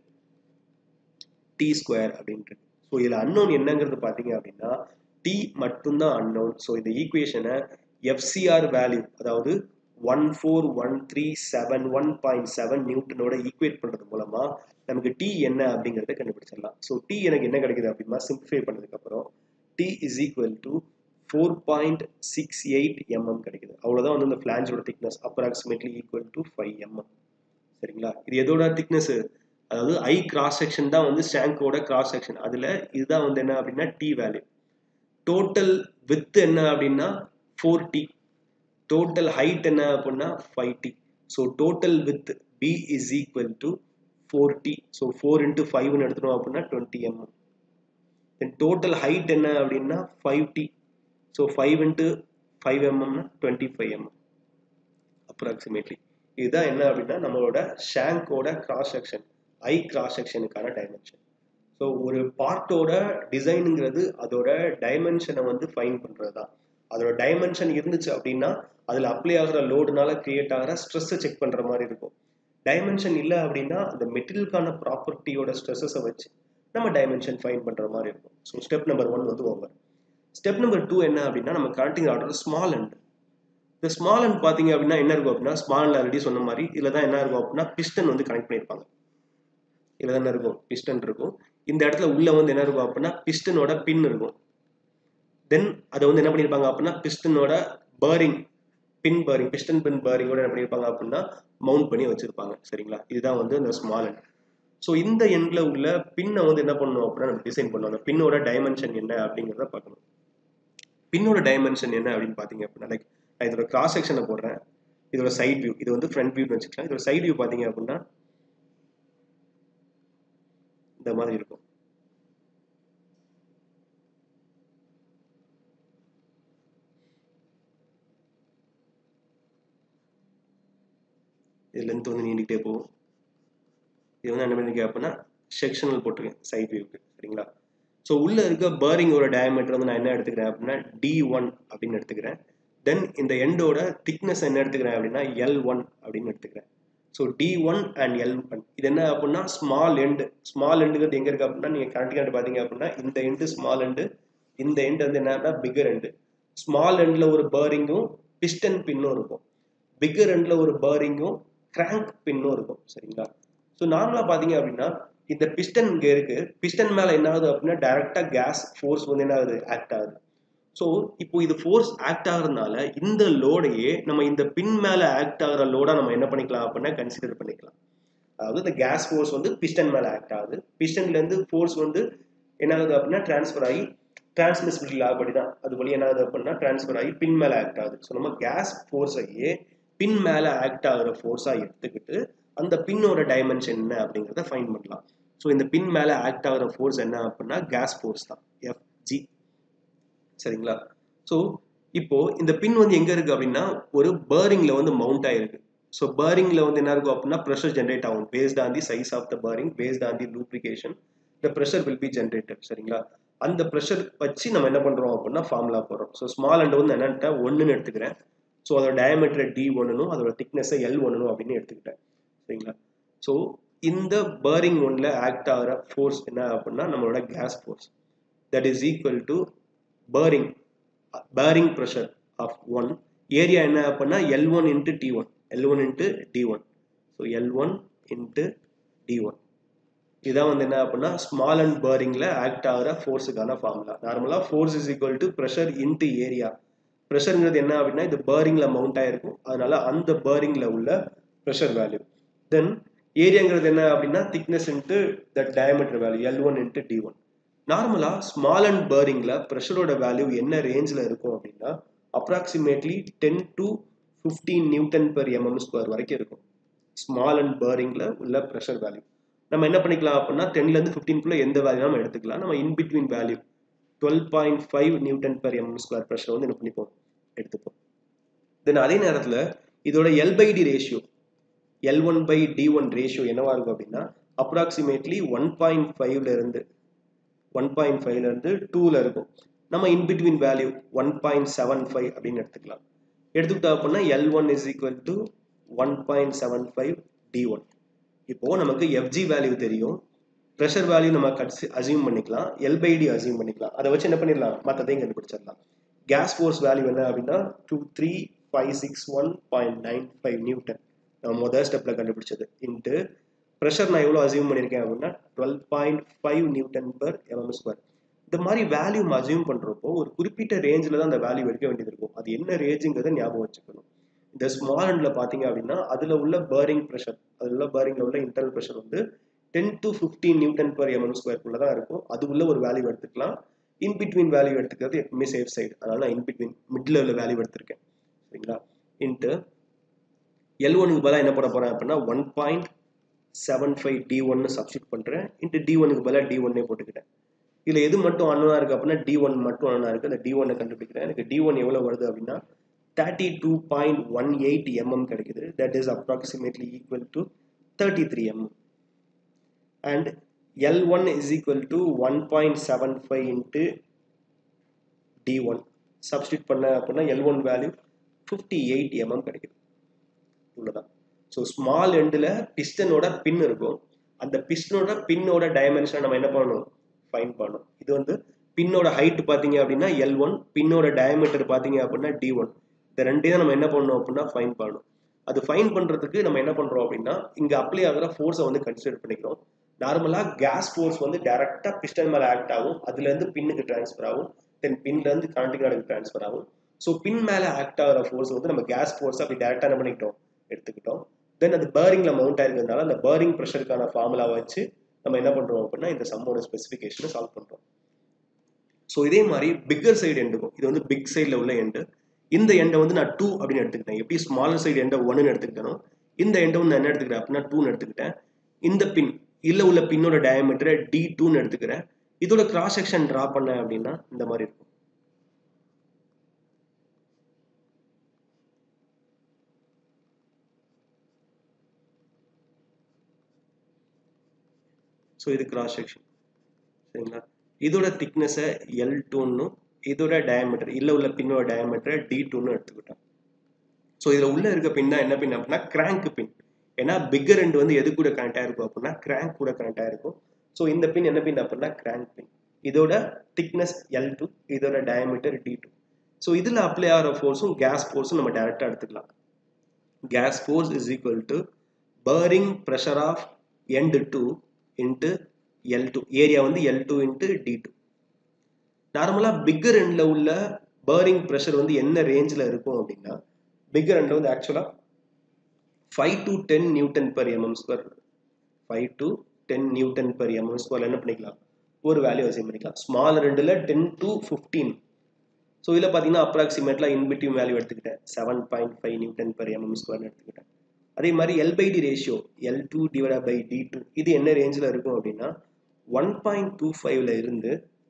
T square அப்படின்ட்டு ஸோ இதில் அன்னோன் என்னங்கிறது பார்த்தீங்க அப்படின்னா டி மட்டும்தான் அன்னோன் ஸோ இந்த ஈக்குவேஷனை எஃப்சிஆர் வேல்யூ அதாவது one four one three seven one point seven நியூட்டனோட ஈக்குவேட் பண்ணுறது மூலமாக நமக்கு டி என்ன அப்படிங்கிறத கண்டுபிடிச்சிடலாம் ஸோ டி எனக்கு என்ன கிடைக்குது அப்படின்னா சிம்பிஃபை பண்ணதுக்கப்புறம் T is equal to four point six eight MM கிடைக்குது அவ்வளோதான் வந்து இந்த ஃபிளான்ஜோட thickness approximately equal to five MM சரிங்களா இது எதோட திக்னஸ் அதாவது ஐ கிராஸ் செக்ஷன் தான் வந்து ஸ்டாங்கோட கிராஸ் செக்ஷன் அதில் இதுதான் வந்து என்ன அப்படின்னா டி வேல்யூ டோட்டல் வித் என்ன அப்படின்னா ஃபோர் டி டோட்டல் ஹைட் என்ன அப்படின்னா five T so total width B is equal to four T so four into ஃபைவ்னு எடுத்துட்டோம் அப்படின்னா twenty MM then total height என்ன அப்படின்னா five T so five into five எம்எம்னா டுவெண்ட்டி ஃபைவ் எம்எம் அப்ராக்சிமேட்லி இதுதான் என்ன அப்படின்னா நம்மளோட ஷேங்கோட கிராஸ் செக்ஷன் ஐ கிராஸ் செக்ஷனுக்கான டைமென்ஷன் ஸோ ஒரு பார்ட்டோட டிசைனுங்கிறது அதோட டைமென்ஷனை வந்து ஃபைன் பண்ணுறது தான் அதோட டைமென்ஷன் இருந்துச்சு அப்படின்னா அதில் அப்ளை ஆகிற லோடுனால கிரியேட் ஆகிற ஸ்ட்ரெஸ்ஸை செக் பண்ணுற மாதிரி இருக்கும் டைமென்ஷன் இல்லை அப்படின்னா அந்த மெட்டீரியலுக்கான ப்ராப்பர்ட்டியோட ஸ்ட்ரெஸ்ஸஸை வச்சு நம்ம டைமென்ஷன் ஃபைன் பண்ணுற மாதிரி இருக்கும் ஸோ ஸ்டெப் நம்பர் ஒன் வந்து ஓவர் ஸ்டெப் நம்பர் டூ என்ன அப்படின்னா நம்ம கனெக்டிங் ஆர்டர் ஸ்மால் அண்ட் இந்த ஸ்மால் அண்ட் பார்த்தீங்க அப்படின்னா என்ன இருக்கும் அப்படின்னா ஸ்மால் ஆல்ரெடி சொன்ன மாதிரி இதில் தான் என்ன இருக்கும் அப்படின்னா பிஸ்டன் வந்து கனெக்ட் பண்ணியிருப்பாங்க இதில் தானே இருக்கும் பிஸ்டன் இருக்கும் இந்த இடத்துல உள்ள வந்து என்ன இருக்கும் அப்படின்னா பிஸ்டனோட பின் இருக்கும் தென் அதை வந்து என்ன பண்ணியிருப்பாங்க அப்படின்னா பிஸ்டனோட bearing pin bearing piston pin பேரிங்கோட என்ன பண்ணியிருப்பாங்க அப்படின்னா மவுண்ட் பண்ணி வச்சிருப்பாங்க சரிங்களா இதுதான் வந்து இந்த ஸ்மால் அண்ட் ஸோ இந்த எண்ணில் உள்ள பின்னை வந்து என்ன பண்ணணும் அப்படின்னா நம்ம டிசைன் பண்ணணும் அந்த பின்னோட டைமென்ஷன் என்ன அப்படிங்கிறத பார்க்கணும் பின்னோட டைமென்ஷன் என்ன அப்படின்னு பார்த்தீங்க அப்படின்னா லைக் நான் இதோட கிராஸ் செக்ஷனை போடுறேன் இதோட சைட் வியூ இது வந்து ஃப்ரண்ட் வியூன்னு வச்சுக்கலாம் இதோட சைட் வியூ பார்த்தீங்க அப்படின்னா இந்த மாதிரி இருக்கும் இது லென்த் வந்து நீண்டிக்கிட்டே போகும் இது வந்து என்ன பண்ணிருக்கேன் அப்படின்னா செக்ஷனல் போட்டிருக்கேன் சைட் வியூக்கு சரிங்களா ஸோ உள்ள இருக்க பேரிங்கோட டயமீட்டர் வந்து நான் என்ன எடுத்துக்கிறேன் அப்படின்னா டி ஒன் அப்படின்னு எடுத்துக்கிறேன் தென் இந்த எண்டோட திக்னஸ் என்ன எடுத்துக்கிறேன் அப்படின்னா எல் ஒன் அப்படின்னு எடுத்துக்கிறேன் so D one and L one இது என்ன அப்படின்னா ஸ்மால் எண்டு ஸ்மால் எண்டுங்கிறது எங்கே இருக்கு அப்படின்னா நீங்கள் கரண்ட் கரண்ட் பார்த்தீங்க அப்படின்னா இந்த எண்டு ஸ்மால் எண்டு இந்த எண்ட் வந்து என்னன்னா பிகர் எண்டு ஸ்மால் எண்டில் ஒரு பேரிங்கும் பிஸ்டன் பின்னும் இருக்கும் பிகர் எண்டில் ஒரு பேரிங்கும் கிராங்க் பின்னும் இருக்கும் சரிங்களா ஸோ நார்மலாக பார்த்தீங்க அப்படின்னா இந்த பிஸ்டன் இங்கே இருக்கு பிஸ்டன் மேலே என்ன ஆகுது அப்படின்னா டைரெக்டாக கேஸ் ஃபோர்ஸ் வந்து என்ன ஆகுது ஆக்ட் ஆகுது ஸோ இப்போ இது ஃபோர்ஸ் ஆக்ட் ஆகுறதுனால இந்த லோடையே நம்ம இந்த பின் மேலே ஆக்ட் ஆகிற லோடாக நம்ம என்ன பண்ணிக்கலாம் அப்படின்னா கன்சிடர் பண்ணிக்கலாம் அதாவது இந்த கேஸ் ஃபோர்ஸ் வந்து பிஸ்டன் மேலே ஆக்ட் ஆகுது பிஸ்டன்லேருந்து ஃபோர்ஸ் வந்து என்ன ஆகுது அப்படின்னா டிரான்ஸ்ஃபர் ஆகி டிரான்ஸ்மிசிபிலிட்டி லா படி தான் அது வழி என்ன ஆகுது அப்படின்னா டிரான்ஸ்ஃபர் ஆகி பின் மேலே ஆக்ட் ஆகுது ஸோ நம்ம கேஸ் ஃபோர்ஸையே பின் மேலே ஆக்ட் ஆகிற ஃபோர்ஸாக எடுத்துக்கிட்டு அந்த பின்னோட டைமென்ஷன் என்ன அப்படிங்கிறத ஃபைன் பண்ணலாம் ஸோ இந்த பின் மேலே ஆக்ட் ஆகிற ஃபோர்ஸ் என்ன அப்படின்னா கேஸ் ஃபோர்ஸ் தான் எஃப்ஜி சரிங்களா ஸோ இப்போ இந்த பின் வந்து எங்க இருக்கு அப்படின்னா ஒரு பேரிங்ல வந்து மவுண்ட் ஆயிருக்கு ஸோ பேரிங்ல வந்து என்ன இருக்கும் அப்படின்னா ப்ரெஷர் ஜென்ரேட் ஆகும் based on the size of the bearing based on the lubrication the pressure will be generated சரிங்களா அந்த ப்ரெஷர் வச்சு நம்ம என்ன பண்றோம் அப்படின்னா ஃபார்முலா போடுறோம் ஸோ ஸ்மால் அண்ட் வந்து என்னன்ட்ட ஒன்றுன்னு எடுத்துக்கிறேன் ஸோ அதோட டயமீட்டர் டி ஒன்னும் அதோட திக்னஸை எல் ஒன்னும் அப்படின்னு எடுத்துக்கிட்டேன் சரிங்களா ஸோ இந்த பேரிங் ஒன்ல ஆக்ட் ஆகிற ஃபோர்ஸ் என்ன அப்படின்னா நம்மளோட gas force that is equal to bearing bearing pressure of one area என்ன அப்படின்னா L one into D one L one into D one so L one into D one இதான் வந்து என்ன அப்படின்னா ஸ்மால் அண்ட் பேரிங்கில் ஆக்ட் ஆகிற ஃபோர்ஸுக்கான formula நார்மலாக force is equal to pressure into area ப்ரெஷருங்கிறது என்ன அப்படின்னா இது பேரிங்கில் மவுண்ட் ஆயிருக்கும் அதனால அந்த பேரிங்கில் உள்ள ப்ரெஷர் வேல்யூ தென் ஏரியாங்கிறது என்ன அப்படின்னா thickness into the diameter value L one into D one நார்மலாக ஸ்மால் அண்ட் பேரிங்கில் ப்ரெஷரோட வேல்யூ என்ன ரேஞ்சில் இருக்கும் அப்படின்னா approximately ten to fifteen newton per MM square வரைக்கும் இருக்கும் ஸ்மால் அண்ட் பேரிங்கில் உள்ள ப்ரெஷர் வேல்யூ நம்ம என்ன பண்ணிக்கலாம் அப்படின்னா டென்லேருந்து ஃபிஃப்டீன்குள்ளே எந்த வேல்யூ நம்ம எடுத்துக்கலாம் நம்ம in between value twelve point five newton per MM square pressure வந்து என்ன பண்ணிப்போம் எடுத்துப்போம் தென் அதே நேரத்தில் இதோட L by D ratio L one by D one ratio என்னவா இருக்கும் அப்படின்னா அப்ராக்சிமேட்லி ஒன் பாயிண்ட் ஃபைவ்ல இருந்து ஒன் பாயிண்ட் ஃபைவ்ல இருந்து டூல இருக்கும் நம்ம in between value one point seven five அப்படின்னு எடுத்துக்கலாம் எடுத்துக்கிட்டோம் அப்படின்னா L one is equal to one point seven five D one இப்போ நமக்கு எஃப்ஜி வேல்யூ தெரியும் ப்ரெஷர் வேல்யூ நம்ம கட்சி அசியூம் பண்ணிக்கலாம் எல் பை டி அசியூம் பண்ணிக்கலாம் அதை வச்சு என்ன பண்ணிடலாம் மற்றதையும் கண்டுபிடிச்சிடலாம் கேஸ் ஃபோர்ஸ் வேல்யூ என்ன அப்படின்னா two three five six one point nine five newton நம்ம முதல் ஸ்டெப்பில் கண்டுபிடிச்சது இன்ட்டு ப்ரெஷர் நான் எவ்வளோ அசியூம் பண்ணியிருக்கேன் அப்படின்னா twelve point five newton per MM square இந்த மாதிரி வேல்யூ அசியூம் பண்ணுறப்போ ஒரு குறிப்பிட்ட ரேஞ்சில் தான் அந்த வேல்யூ எடுக்க வேண்டியது இருக்கும் அது என்ன ரேஞ்சுங்கிறத ஞாபகம் வச்சுக்கணும் இந்த ஸ்மால் ஹண்டில் பார்த்தீங்க அப்படின்னா அதில் உள்ள பேரிங் ப்ரெஷர் அதில் உள்ள பேரிங்கில் உள்ள இன்டர்னல் ப்ரெஷர் வந்து ten to fifteen newton per mm ஸ்கொயர்க்குள்ள தான் இருக்கும் அது உள்ள ஒரு வேல்யூ எடுத்துக்கலாம் இன் பிட்வீன் வேல்யூ எடுத்துக்கிறது எப்பவுமே சேஃப் சைடு அதனால நான் இன் பிட்வீன் மிட்ல உள்ள வேல்யூ எடுத்திருக்கேன் சரிங்களா இன்ட்டு எல் ஒனுக்கு பதிலாக என்ன பண்ண போகிறேன் அப்படின்னா one point seven five D ஒன்னு சப்ஸ்டியூட் பண்ணுறேன் இன்ட்டு டி ஒனுக்கு பதிலாக டி ஒன்னே போட்டுக்கிட்டேன் இதில் எது மட்டும் அண்ணனா இருக்குது அப்படின்னா டி ஒன் மட்டும் அண்ணனா இருக்குது அந்த டி ஒன்னை கண்டுபிடிக்கிறேன் எனக்கு டி ஒன் எவ்வளோ வருது அப்படின்னா thirty two point one eight MM கிடைக்குது that is approximately equal to thirty three mm and L one is equal to one point seven five into D one substitute பண்ண அப்படின்னா L one value fifty eight MM கிடைக்குது இவ்வளோதான் so small எண்டில் பிஸ்டனோட பின் இருக்கும் அந்த பிஸ்டனோட பின்னோட dimension நம்ம என்ன பண்ணணும் ஃபைன் பண்ணணும் இது வந்து பின்னோட ஹைட் பார்த்தீங்க அப்படின்னா எல் ஒன் பின்னோட டயமீட்டர் பார்த்தீங்க அப்படின்னா டி ஒன் இந்த ரெண்டையும் நம்ம என்ன பண்ணணும் அப்படின்னா ஃபைன் பண்ணணும் அது ஃபைன் பண்ணுறதுக்கு நம்ம என்ன பண்ணுறோம் அப்படின்னா இங்கே அப்ளை ஆகிற ஃபோர்ஸை வந்து கன்சிடர் பண்ணிக்கிறோம் நார்மலாக கேஸ் ஃபோர்ஸ் வந்து டேரெக்டாக பிஸ்டன் மேலே ஆக்ட் ஆகும் அதுலேருந்து பின்னுக்கு ட்ரான்ஸ்ஃபர் ஆகும் தென் பின்லேருந்து கனெக்டிங் ராடுக்கு ட்ரான்ஸ்ஃபர் ஆகும் ஸோ பின் மேலே ஆக்ட் ஆகிற ஃபோர்ஸ் வந்து நம்ம கேஸ் ஃபோர்ஸ் அப்படி டேரெக்டாக என்ன பண்ணிக்கிட்டோம் எடுத்துக்கிட்டோம் தென் அது பேரிங்கில் மவுண்ட் ஆயிருக்கிறதுனால அந்த பேரிங் ப்ரெஷருக்கான ஃபார்முலாவை வச்சு நம்ம என்ன பண்ணுறோம் அப்படின்னா இந்த சம்மோட ஸ்பெசிஃபிகேஷனை சால்வ் பண்ணுறோம் ஸோ இதே மாதிரி பிக்கர் சைடு எண்டுக்கும் இது வந்து பிக் சைடில் உள்ள எண்டு இந்த எண்டை வந்து நான் டூ அப்படின்னு எடுத்துக்கிட்டேன் எப்படி ஸ்மாலர் சைடு எண்டை ஒன்னு எடுத்துக்கிட்டேனோ இந்த எண்டை வந்து நான் என்ன எடுத்துக்கிறேன் அப்படின்னா டூன்னு எடுத்துக்கிட்டேன் இந்த பின் இல்ல உள்ள பின்னோட டயமீட்டரை டி டூன்னு எடுத்துக்கிறேன் இதோட கிராஸ் செக்ஷன் ட்ரா பண்ணேன் அப்படின்னா இந்த மாதிரி இருக்கும் ஸோ இது கிராஸ் செக்ஷன் சரிங்களா இதோட திக்னஸை எல் டூன்னு இதோட டயமீட்டர் இல்லை உள்ள பின்னோட டயமீட்டரை டி டூன்னு எடுத்துக்கிட்டோம் ஸோ இதில் உள்ள இருக்க பின் தான் என்ன பின் அப்படின்னா கிராங்க் பின் ஏன்னா பிக்கர் ரெண்டு வந்து எது கூட கனெக்ட் ஆயிருக்கும் அப்படின்னா கிராங்க் கூட கனெக்ட் ஆயிருக்கும் ஸோ இந்த பின் என்ன பின் அப்படின்னா கிராங்க் பின் இதோட திக்னஸ் எல் டூ இதோட டயமீட்டர் டி டூ ஸோ இதில் அப்ளை ஆகிற ஃபோர்ஸும் கேஸ் ஃபோர்ஸும் நம்ம டேரெக்டாக எடுத்துக்கலாம் gas force is equal to bearing pressure of end two into L two area வந்து L two into D two நார்மலாக பிக்கர் எண்டில் உள்ள பர்னிங் ப்ரெஷர் வந்து என்ன ரேஞ்சில் இருக்கும் அப்படின்னா பிக்கர் எண்டில் வந்து ஆக்சுவலாக five to ten newton per MM square five to ten newton per MM square என்ன பண்ணிக்கலாம் ஒரு வேல்யூ அசைன் பண்ணிக்கலாம் ஸ்மால் ரெண்டில் டென் டு ஃபிஃப்டீன் ஸோ இதில் பார்த்தீங்கன்னா அப்ராக்சிமேட்லாம் இன்பிட்யூம் வேல்யூ எடுத்துக்கிட்டேன் seven point five newton per mm ஸ்கொயர்னு எடுத்துக்கிட்டேன் அதே மாதிரி L by D ratio L two divide by D two இது என்ன ரேஞ்சில் இருக்கும் அப்படின்னா ஒன் பாயிண்ட் டூ ஃபைவ்ல இருந்து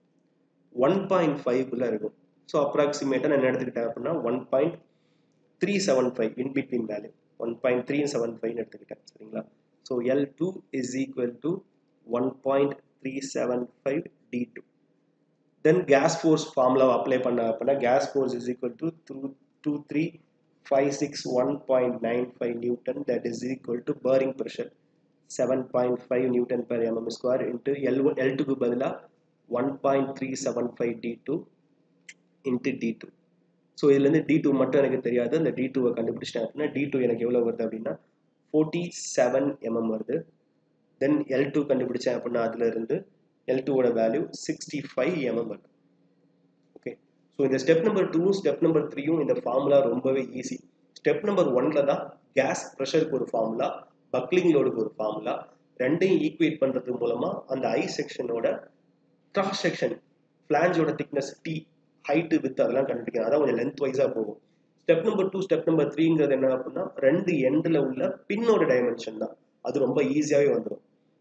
ஒன் பாயிண்ட் ஃபைவ்க்குள்ளே இருக்கும் ஸோ அப்ராக்சிமேட்டாக நான் என்ன எடுத்துக்கிட்டேன் அப்படின்னா one point three seven five in between value one point three seven ஃபைவ்னு எடுத்துக்கிட்டேன் சரிங்களா so L two is equal to one point three seven five D two then gas force formula apply பண்ண அப்படின்னா gas force is equal to two two three five six one point nine five newton that is equal to bearing pressure seven point five newton per MM square into L L டூக்கு பதிலாக one point three seven five D two into D two so இதுலேருந்து D two மட்டும் எனக்கு தெரியாது அந்த D டூவை கண்டுபிடிச்சிட்டேன் அப்படின்னா டி டூ எனக்கு எவ்வளோ வருது அப்படின்னா ஃபோர்ட்டி செவன் எம்எம் வருது தென் எல் டூ கண்டுபிடிச்சேன் அப்படின்னா அதுல இருந்து எல் டூவோட வேல்யூ சிக்ஸ்டி ஃபைவ் எம்எம் வருது ஓகே ஸோ இந்த ஸ்டெப் நம்பர் டூவும் ஸ்டெப் நம்பர் த்ரீயும் இந்த ஃபார்முலா ரொம்பவே ஈஸி ஸ்டெப் நம்பர் ஒன்ல தான் கேஸ் ப்ரெஷருக்கு ஒரு ஃபார்முலா பக்லிங் லோடுக்கு ஒரு ஃபார்முலா ரெண்டையும் ஈக்குவேட் பண்ணுறது மூலமா அந்த ஐ செக்ஷனோட கிராஸ் செக்ஷன் ஃபிளான்ஜோட திக்னஸ் டி ஹைட்டு வித் அதெல்லாம் கண்டுபிடிக்கணும் அதான் கொஞ்சம் லென்த் வைஸாக போகும் step number two step number த்ரீங்கிறது என்ன அப்படின்னா ரெண்டு எண்டில் உள்ள பின்னோட டைமென்ஷன் தான் அது ரொம்ப ஈஸியாகவே வந்துடும்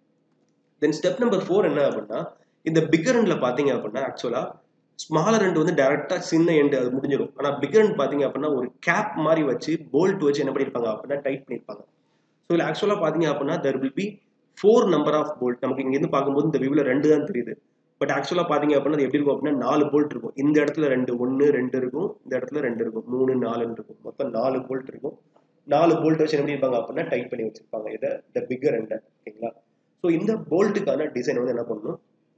தென் ஸ்டெப் நம்பர் ஃபோர் என்ன அப்படின்னா இந்த பிக்கர் எண்டில் பார்த்தீங்க அப்படின்னா ஆக்சுவலாக ஸ்மாலர் எண்ட் வந்து டேரெக்டாக சின்ன எண்டு அது முடிஞ்சிடும் ஆனால் பிக்கர் எண்ட் பார்த்தீங்க அப்படின்னா ஒரு கேப் மாதிரி வச்சு போல்ட் வச்சு என்ன பண்ணியிருப்பாங்க அப்படின்னா டைட் பண்ணியிருப்பாங்க ஸோ இதில் ஆக்சுவலாக பார்த்தீங்க அப்படின்னா there will be four number of bolt நமக்கு இங்கேருந்து பார்க்கும்போது இந்த வியூவில் ரெண்டு தான் தெரியுது பட் ஆக்சுவலாக பார்த்தீங்க அப்படின்னா அது எப்படி இருக்கும் அப்படின்னா நாலு போல்ட் இருக்கும் இந்த இடத்துல ரெண்டு ஒன்று ரெண்டு இருக்கும் இந்த இடத்துல ரெண்டு இருக்கும் மூணு நாலுன்னு இருக்கும் மொத்தம் நாலு போல்ட் இருக்கும் நாலு போல்ட் வச்சு என்ன பண்ணியிருப்பாங்க அப்படின்னா டைட் பண்ணி வச்சிருப்பாங்க இதை இந்த பிக்கர் எண்டை ஓகேங்களா ஸோ இந்த போல்ட்டுக்கான டிசைன் வந்து என்ன பண்ணணும்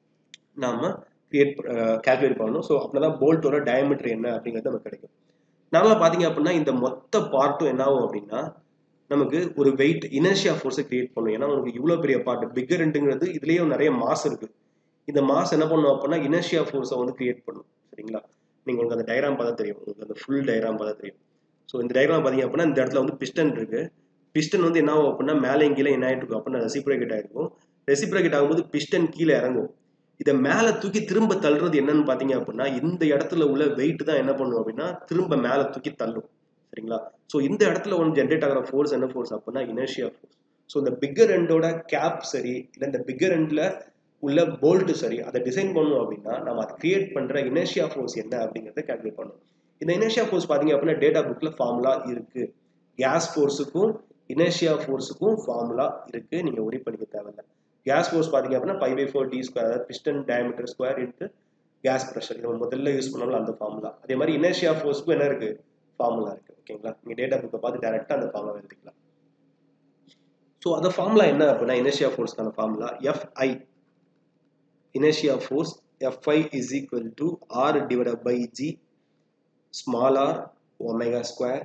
நாம கிரியேட் கால்குலேட் பண்ணணும் ஸோ அப்படின்னா தான் போல்ட்டோட டயமீட்டர் என்ன அப்படிங்கிறது நமக்கு கிடைக்கும் நார்மலாக பார்த்தீங்க அப்படின்னா இந்த மொத்த பார்ட்டும் என்ன ஆகும் அப்படின்னா நமக்கு ஒரு வெயிட் இனர்ஷியா ஃபோர்ஸை கிரியேட் பண்ணும் ஏன்னா உங்களுக்கு இவ்வளோ பெரிய பார்ட் பிக்கர் ரெண்டுங்கிறது இதுலேயும் நிறைய மாஸ் இருக்கு இந்த மாஸ் என்ன பண்ணும் அப்படின்னா இனர்ஷியா ஃபோர்ஸை வந்து கிரியேட் பண்ணும் சரிங்களா நீங்கள் உங்களுக்கு அந்த டயக்ராம் பார்த்தா தெரியும் உங்களுக்கு அந்த ஃபுல் டயக்ராம் பார்த்தா தெரியும் ஸோ இந்த டயக்ராம் பார்த்தீங்க அப்படின்னா இந்த இடத்துல வந்து பிஸ்டன் இருக்கு பிஸ்டன் வந்து என்ன ஆகும் அப்படின்னா மேலே கீழே என்ன ஆகிட்டு இருக்கும் அப்படின்னா ரெசிப்ரேகேட் ஆகிருக்கும் ரெசிப்ரேகேட் ஆகும்போது பிஸ்டன் கீழே இறங்கும் இதை மேலே தூக்கி திரும்ப தள்ளுறது என்னன்னு பார்த்தீங்க அப்படின்னா இந்த இடத்துல உள்ள வெயிட் தான் என்ன பண்ணும் அப்படின்னா திரும்ப மேலே தூக்கி தள்ளும் சரிங்களா ஸோ இந்த இடத்துல ஒன்று ஜென்ரேட் ஆகிற ஃபோர்ஸ் என்ன ஃபோர்ஸ் அப்படின்னா இனர்ஷியா ஃபோர்ஸ் ஸோ இந்த பிக்கர் எண்டோட கேப் சரி இல்லை இந்த பிக்கர் எண்டில் உள்ள போல்ட்டு சரி அதை டிசைன் பண்ணணும் அப்படின்னா நம்ம அதை கிரியேட் பண்ணுற இனர்ஷியா ஃபோர்ஸ் என்ன அப்படிங்கிறத கால்குலேட் பண்ணணும் இந்த இனர்ஷியா ஃபோர்ஸ் பார்த்தீங்க அப்படின்னா டேட்டா புக்கில் ஃபார்முலா இருக்கு கேஸ் ஃபோர்ஸுக்கும் இனர்ஷியா ஃபோர்ஸுக்கும் ஃபார்முலா இருக்கு நீங்கள் ஒரி பண்ணிக்க தேவையில்ல கேஸ் ஃபோர்ஸ் பார்த்தீங்க அப்படின்னா pi by four D square அதாவது piston diameter square into gas pressure நம்ம முதல்ல யூஸ் பண்ணாலும் அந்த ஃபார்முலா அதே மாதிரி இனர்ஷியா ஃபோர்ஸ்க்கும் என்ன இருக்கு ஃபார்முலா இருக்கு ஓகேங்களா நீங்கள் டேட்டா புக்கை பார்த்து டேரெக்டாக அந்த ஃபார்முலா எழுதிக்கலாம் ஸோ அந்த ஃபார்முலா என்ன அப்படின்னா இனர்ஷியா ஃபோர்ஸ்க்கான formula FI inertia force Fi is equal to R divided by G small r omega square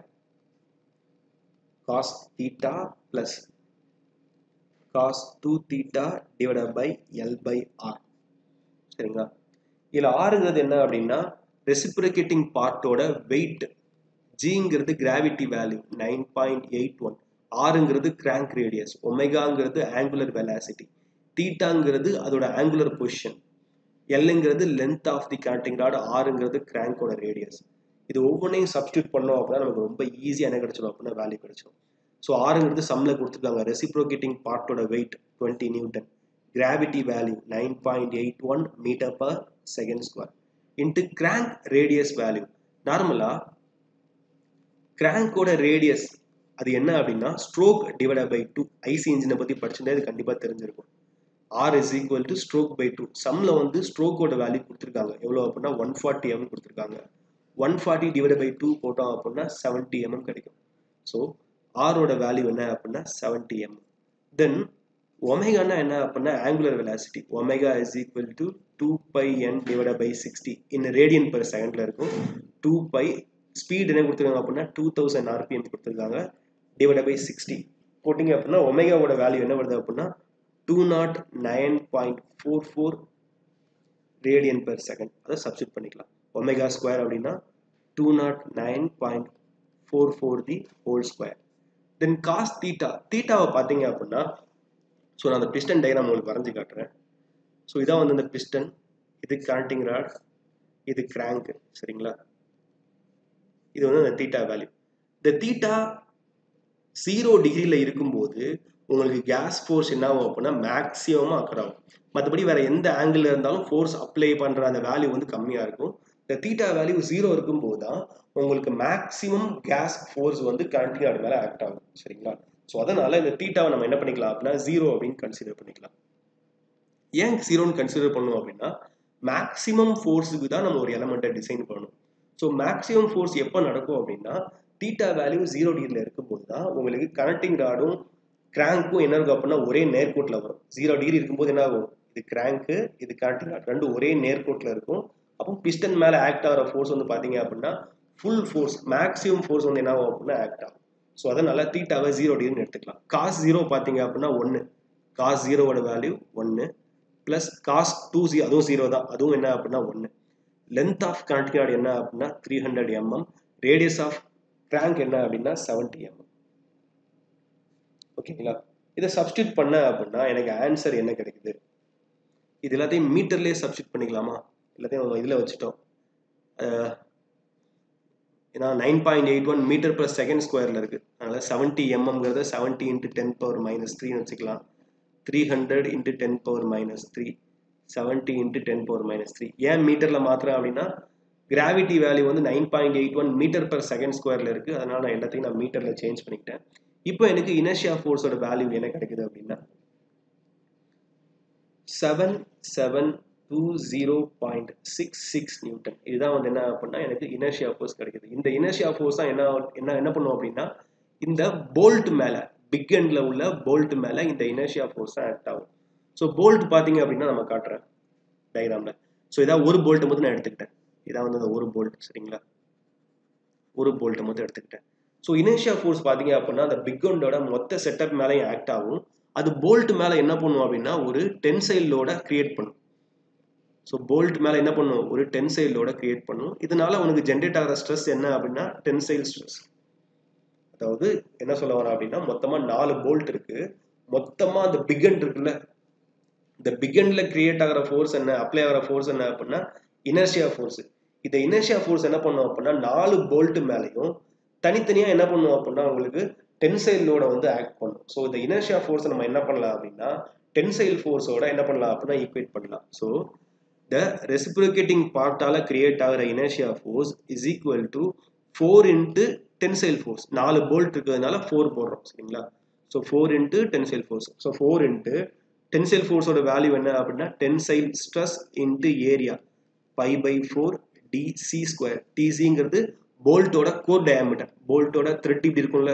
cos theta plus cos 2 theta divided by L by R சரிங்களா இதில் ஆறுங்கிறது என்ன அப்படின்னா ரெசிப்ரிகேட்டிங் பார்ட்டோட வெயிட் ஜிங்கிறது gravity value nine point eight one ஆறுங்கிறது crank radius ஒமேகாங்கிறது angular velocity தீட்டாங்கிறது அதோட ஆங்குலர் பொசிஷன் எல்லுங்கிறது length of the connecting rod ஆறுங்கிறது கிராங்கோட ரேடியஸ் இது ஒவ்வொன்றையும் சப்ஸ்டியூட் பண்ணோம் அப்படின்னா நமக்கு ரொம்ப ஈஸியாக என்ன கிடைச்சிடும் அப்படின்னா வேல்யூ கிடைச்சிடும் ஸோ ஆறுங்கிறது சம்மில் கொடுத்துருக்காங்க ரெசிப்ரோகேட்டிங் பார்ட்டோட weight twenty newton gravity value nine point eight one metre per second square into crank radius value நார்மலாக கிராங்கோட ரேடியஸ் அது என்ன அப்படின்னா stroke divide by two IC இன்ஜினை பற்றி படிச்சிருந்தா இது கண்டிப்பாக தெரிஞ்சிருக்கும் R is equal to stroke by two சம்மில் வந்து ஸ்ட்ரோக்கோட வேல்யூ கொடுத்துருக்காங்க எவ்வளோ அப்படின்னா ஒன் ஃபார்ட்டி எம்எம் கொடுத்துருக்காங்க one forty divide by two போட்டோம் அப்படின்னா செவன்ட்டி எம்எம் கிடைக்கும் ஸோ ஆரோட வேல்யூ என்ன அப்படின்னா செவன்ட்டி எம்எம் தென் ஒமேகானா என்ன அப்படின்னா angular velocity omega is equal to two pi N divide by sixty in radian per செகண்ட்ல இருக்கும் டூ பை ஸ்பீட் என்ன கொடுத்துருக்காங்க அப்படின்னா டூ தௌசண்ட் ஆர்பிஎம் கொடுத்துருக்காங்க டிவைட் பை சிக்ஸ்டி போட்டிங்க அப்படின்னா ஒமேகாவோட வேல்யூ என்ன வருது அப்படின்னா two nought nine point four four radian per second அதை சப்ஸ்டியூட் பண்ணிக்கலாம் ஒமேகா ஸ்கொயர் அப்படின்னா two nought nine point four four the whole square then cos theta தீட்டாவை பார்த்தீங்க அப்படின்னா ஸோ நான் அந்த பிஸ்டன் டயக்ராம் உங்களுக்கு வரைஞ்சி காட்டுறேன் ஸோ இதான் வந்து இந்த பிஸ்டன் இது கனெக்டிங் ராட் இது கிராங்க் சரிங்களா இது வந்து அந்த தீட்டா வேல்யூ இந்த தீட்டா ஜீரோ டிகிரியில் இருக்கும்போது உங்களுக்கு கேஸ் ஃபோர்ஸ் என்ன ஆகும் அப்படின்னா மேக்ஸிமமாக அக்கர் ஆகும் மற்றபடி வேற எந்த ஆங்கிள் இருந்தாலும் ஃபோர்ஸ் அப்ளை பண்ணுற அந்த வேல்யூ வந்து கம்மியாக இருக்கும் இந்த தீட்டா வேல்யூ ஜீரோ இருக்கும்போது தான் உங்களுக்கு மேக்ஸிமம் கேஸ் ஃபோர்ஸ் வந்து கரண்டிங் அது மேலே ஆக்ட் ஆகும் சரிங்களா ஸோ அதனால இந்த தீட்டாவை நம்ம என்ன பண்ணிக்கலாம் அப்படின்னா ஜீரோ அப்படின்னு கன்சிடர் பண்ணிக்கலாம் ஏன் ஜீரோன்னு கன்சிடர் பண்ணுவோம் அப்படின்னா மேக்ஸிமம் ஃபோர்ஸுக்கு தான் நம்ம ஒரு எலமெண்ட்டை டிசைன் பண்ணணும் ஸோ மேக்ஸிமம் ஃபோர்ஸ் எப்போ நடக்கும் அப்படின்னா தீட்டா வேல்யூ ஜீரோ டிகிரியில் இருக்கும்போது தான் உங்களுக்கு கனெக்டிங் ராடும் கிராங்க்கும் என்ன இருக்கும் அப்படின்னா ஒரே நேர்கோட்டில் வரும் ஜீரோ டிகிரி இருக்கும்போது என்ன ஆகும் இது கிராங்க்கு இது கனெக்டிங் ராட் ரெண்டும் ஒரே நேர்கோட்டில் இருக்கும் அப்போ பிஸ்டன் மேலே ஆக்ட் ஆகிற ஃபோர்ஸ் வந்து பார்த்தீங்க அப்படின்னா ஃபுல் ஃபோர்ஸ் மேக்ஸிமம் ஃபோர்ஸ் வந்து என்ன ஆகும் அப்படின்னா ஆக்ட் ஆகும் ஸோ அதனால தீட்டாவை ஜீரோ டிகிரின்னு எடுத்துக்கலாம் காஸ் ஜீரோ பார்த்தீங்க அப்படின்னா ஒன்று காஸ் ஜீரோவோட வேல்யூ ஒன்று ப்ளஸ் காஸ் டூ ஜீரோ அதுவும் ஜீரோ தான் அதுவும் என்ன அப்படின்னா ஒன்று லென்த் ஆஃப் கனெக்டிங் ராட் என்ன அப்படின்னா three hundred mm radius of crank என்ன அப்படின்னா செவன்டி எம்எம் ஓகேங்களா இதை சப்ஸ்டியூட் பண்ண அப்படின்னா எனக்கு ஆன்சர் என்ன கிடைக்குது இது எல்லாத்தையும் மீட்டர்லேயே சப்ஸ்டியூட் பண்ணிக்கலாமா எல்லாத்தையும் இதில் வச்சுட்டோம் ஏன்னா nine point eight one metre per second ஸ்கொயரில் இருக்குது அதனால் செவன்ட்டி எம்எம்ங்கிறத seventy into ten power minus த்ரீன்னு வச்சுக்கலாம் three hundred into ten power minus three seventy into ten power minus three ஏன் மீட்டரில் மாத்திரம் அப்படின்னா கிராவிட்டி வேல்யூ வந்து nine point eight one metre per second ஸ்கொயரில் இருக்குது அதனால் நான் எல்லாத்தையும் நான் மீட்டரில் சேஞ்ச் பண்ணிக்கிட்டேன் இப்போ எனக்கு இனர்ஷியா ஃபோர்ஸோட வேல்யூ என்ன கிடைக்குது அப்படின்னா seven seven two zero point six six newton இதுதான் வந்து என்ன அப்படின்னா எனக்கு இனர்ஷியா ஃபோர்ஸ் கிடைக்குது இந்த இனர்ஷியா ஃபோர்ஸ் தான் என்ன என்ன என்ன பண்ணுவோம் அப்படின்னா இந்த போல்ட் மேலே பிக் எண்டில் உள்ள போல்ட் மேலே இந்த இனர்ஷியா ஃபோர்ஸ் தான் ஆக்ட் ஆகும் ஸோ போல்ட் பார்த்தீங்க அப்படின்னா நம்ம காட்டுறேன் டயக்ராமில் ஸோ இதான் ஒரு போல்ட்டை மட்டும் நான் எடுத்துக்கிட்டேன் இதான் வந்து அந்த ஒரு போல்ட் சரிங்களா ஒரு போல்ட்டை மட்டும் எடுத்துக்கிட்டேன் ஸோ இனர்ஷியா ஃபோர்ஸ் பார்த்தீங்க அப்படின்னா அந்த பிக் ஒண்டோட மொத்த செட்டப் மேலேயும் ஆக்ட் ஆகும் அது போல்ட் மேலே என்ன பண்ணும் அப்படின்னா ஒரு டென்சைல் லோட கிரியேட் பண்ணும் ஸோ போல்ட் மேலே என்ன பண்ணும் ஒரு டென்சைல் லோட கிரியேட் பண்ணும் இதனால உனக்கு ஜென்ரேட் ஆகிற ஸ்ட்ரெஸ் என்ன அப்படின்னா டென்சைல் ஸ்ட்ரெஸ் அதாவது என்ன சொல்ல வரேன் அப்படின்னா மொத்தமாக நாலு போல்ட் இருக்கு மொத்தமாக அந்த பிகன் இருக்குல்ல இந்த பிகன்ல கிரியேட் ஆகிற ஃபோர்ஸ் என்ன அப்ளை ஆகிற ஃபோர்ஸ் என்ன அப்படின்னா இனர்ஷியா ஃபோர்ஸ் இந்த இனர்ஷியா ஃபோர்ஸ் என்ன பண்ணும் அப்படின்னா நாலு போல்ட் மேலேயும் தனித்தனியாக என்ன பண்ணும் அப்படின்னா உங்களுக்கு டென்சைல் லோட வந்து ஆக்ட் பண்ணும் ஸோ இந்த இனர்ஷியா ஃபோர்ஸ் நம்ம என்ன பண்ணலாம் அப்படின்னா டென்சைல் ஃபோர்ஸோட என்ன பண்ணலாம் அப்படின்னா ஈக்குவேட் பண்ணலாம் ஸோ த ரெசிப்ரோகேட்டிங் பார்ட்டால கிரியேட் ஆகிற inertia force is equal to four into tensile force நாலு போல்ட் இருக்கிறதுனால ஃபோர் போடுறோம் சரிங்களா so four into tensile force so four into tensile ஃபோர்ஸோட வேல்யூ என்ன அப்படின்னா tensile stress into area pi by four DC square டிசிங்கிறது போல்ட்டோட கோர் டயாமீட்டர் போல்ட்டோட த்ரெட் இப்படி இருக்கும்ல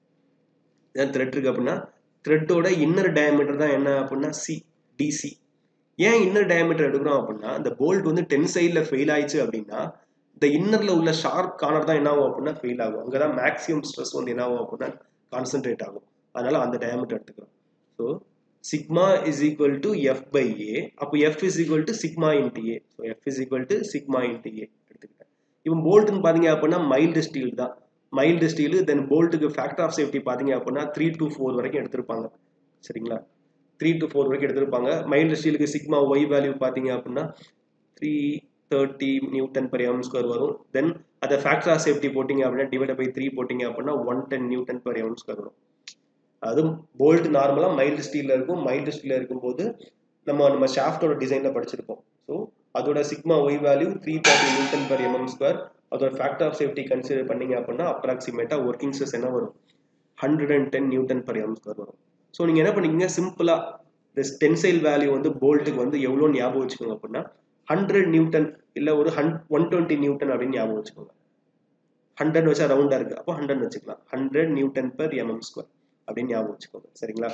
இதான் த்ரெட் இருக்கு அப்படின்னா த்ரெட்டோட இன்னர் டயாமீட்டர் தான் என்ன அப்படின்னா சி டிசி ஏன் இன்னர் டயாமீட்டர் எடுக்கிறோம் அப்படின்னா இந்த போல்ட் வந்து டென் சைடில் ஃபெயில் ஆயிடுச்சு அப்படின்னா இந்த இன்னர்ல உள்ள ஷார்ப் கார்னர் தான் என்ன ஆகும் அப்படின்னா ஃபெயில் ஆகும் அங்கே தான் மேக்ஸிமம் ஸ்ட்ரெஸ் வந்து என்ன ஆகும் அப்படின்னா கான்சென்ட்ரேட் ஆகும் அதனால அந்த டயாமீட்டர் எடுத்துக்கிறோம் so sigma is equal to F by A அப்போ F is equal to sigma into A so F is equal to sigma into A எடுத்துக்கிட்டேன் இப்போ போல்ட்னு பார்த்தீங்க அப்படின்னா மைல்டு ஸ்டீல் தான் மைல்டு ஸ்டீல் தென் போல்ட்டுக்கு ஃபேக்டர் ஆஃப் சேஃப்டி பார்த்தீங்க அப்படின்னா த்ரீ டு ஃபோர் வரைக்கும் எடுத்திருப்பாங்க சரிங்களா த்ரீ டு ஃபோர் வரைக்கும் எடுத்திருப்பாங்க மைல்டு ஸ்டீலுக்கு சிக்மா ஒய் வேல்யூ பார்த்தீங்க அப்படின்னா three thirty newton per M square வரும் தென் அதை ஃபேக்டர் ஆஃப் சேஃப்டி போட்டிங்க அப்படின்னா டிவைட் பை த்ரீ போட்டிங்க அப்படின்னா one ten newton per M square வரும் அது போல்ட் நார்மலாக மைல்டு ஸ்டீலில் இருக்கும் மைல்டு ஸ்டீலில் இருக்கும்போது நம்ம நம்ம ஷாஃப்டோட டிசைனில் படிச்சிருப்போம் ஸோ அதோட sigma Y value three thirty newton per MM square அதோட ஃபேக்டர் ஆஃப் சேஃப்டி கன்சிடர் பண்ணீங்க அப்படின்னா அப்ராக்சிமேட்டாக ஒர்க்கிங் ஸ்ட்ரெஸ் என்ன வரும் hundred and ten newton per M square வரும் ஸோ நீங்கள் என்ன பண்ணிக்கங்க சிம்பிளாக இந்த டென்சைல் வேல்யூ வந்து போல்ட்டுக்கு வந்து எவ்வளோ ஞாபகம் வச்சுக்கோங்க அப்படின்னா ஹண்ட்ரட் நியூட்டன் இல்லை ஒரு ஹன் ஒன் டுவெண்ட்டி நியூட்டன் அப்படின்னு ஞாபகம் வச்சுக்கோங்க ஹண்ட்ரட் வச்சா ரவுண்டாக இருக்குது அப்போ ஹண்ட்ரட் வச்சுக்கலாம் hundred newton per MM square அப்படின்னு ஞாபகம் வச்சுக்கோங்க சரிங்களா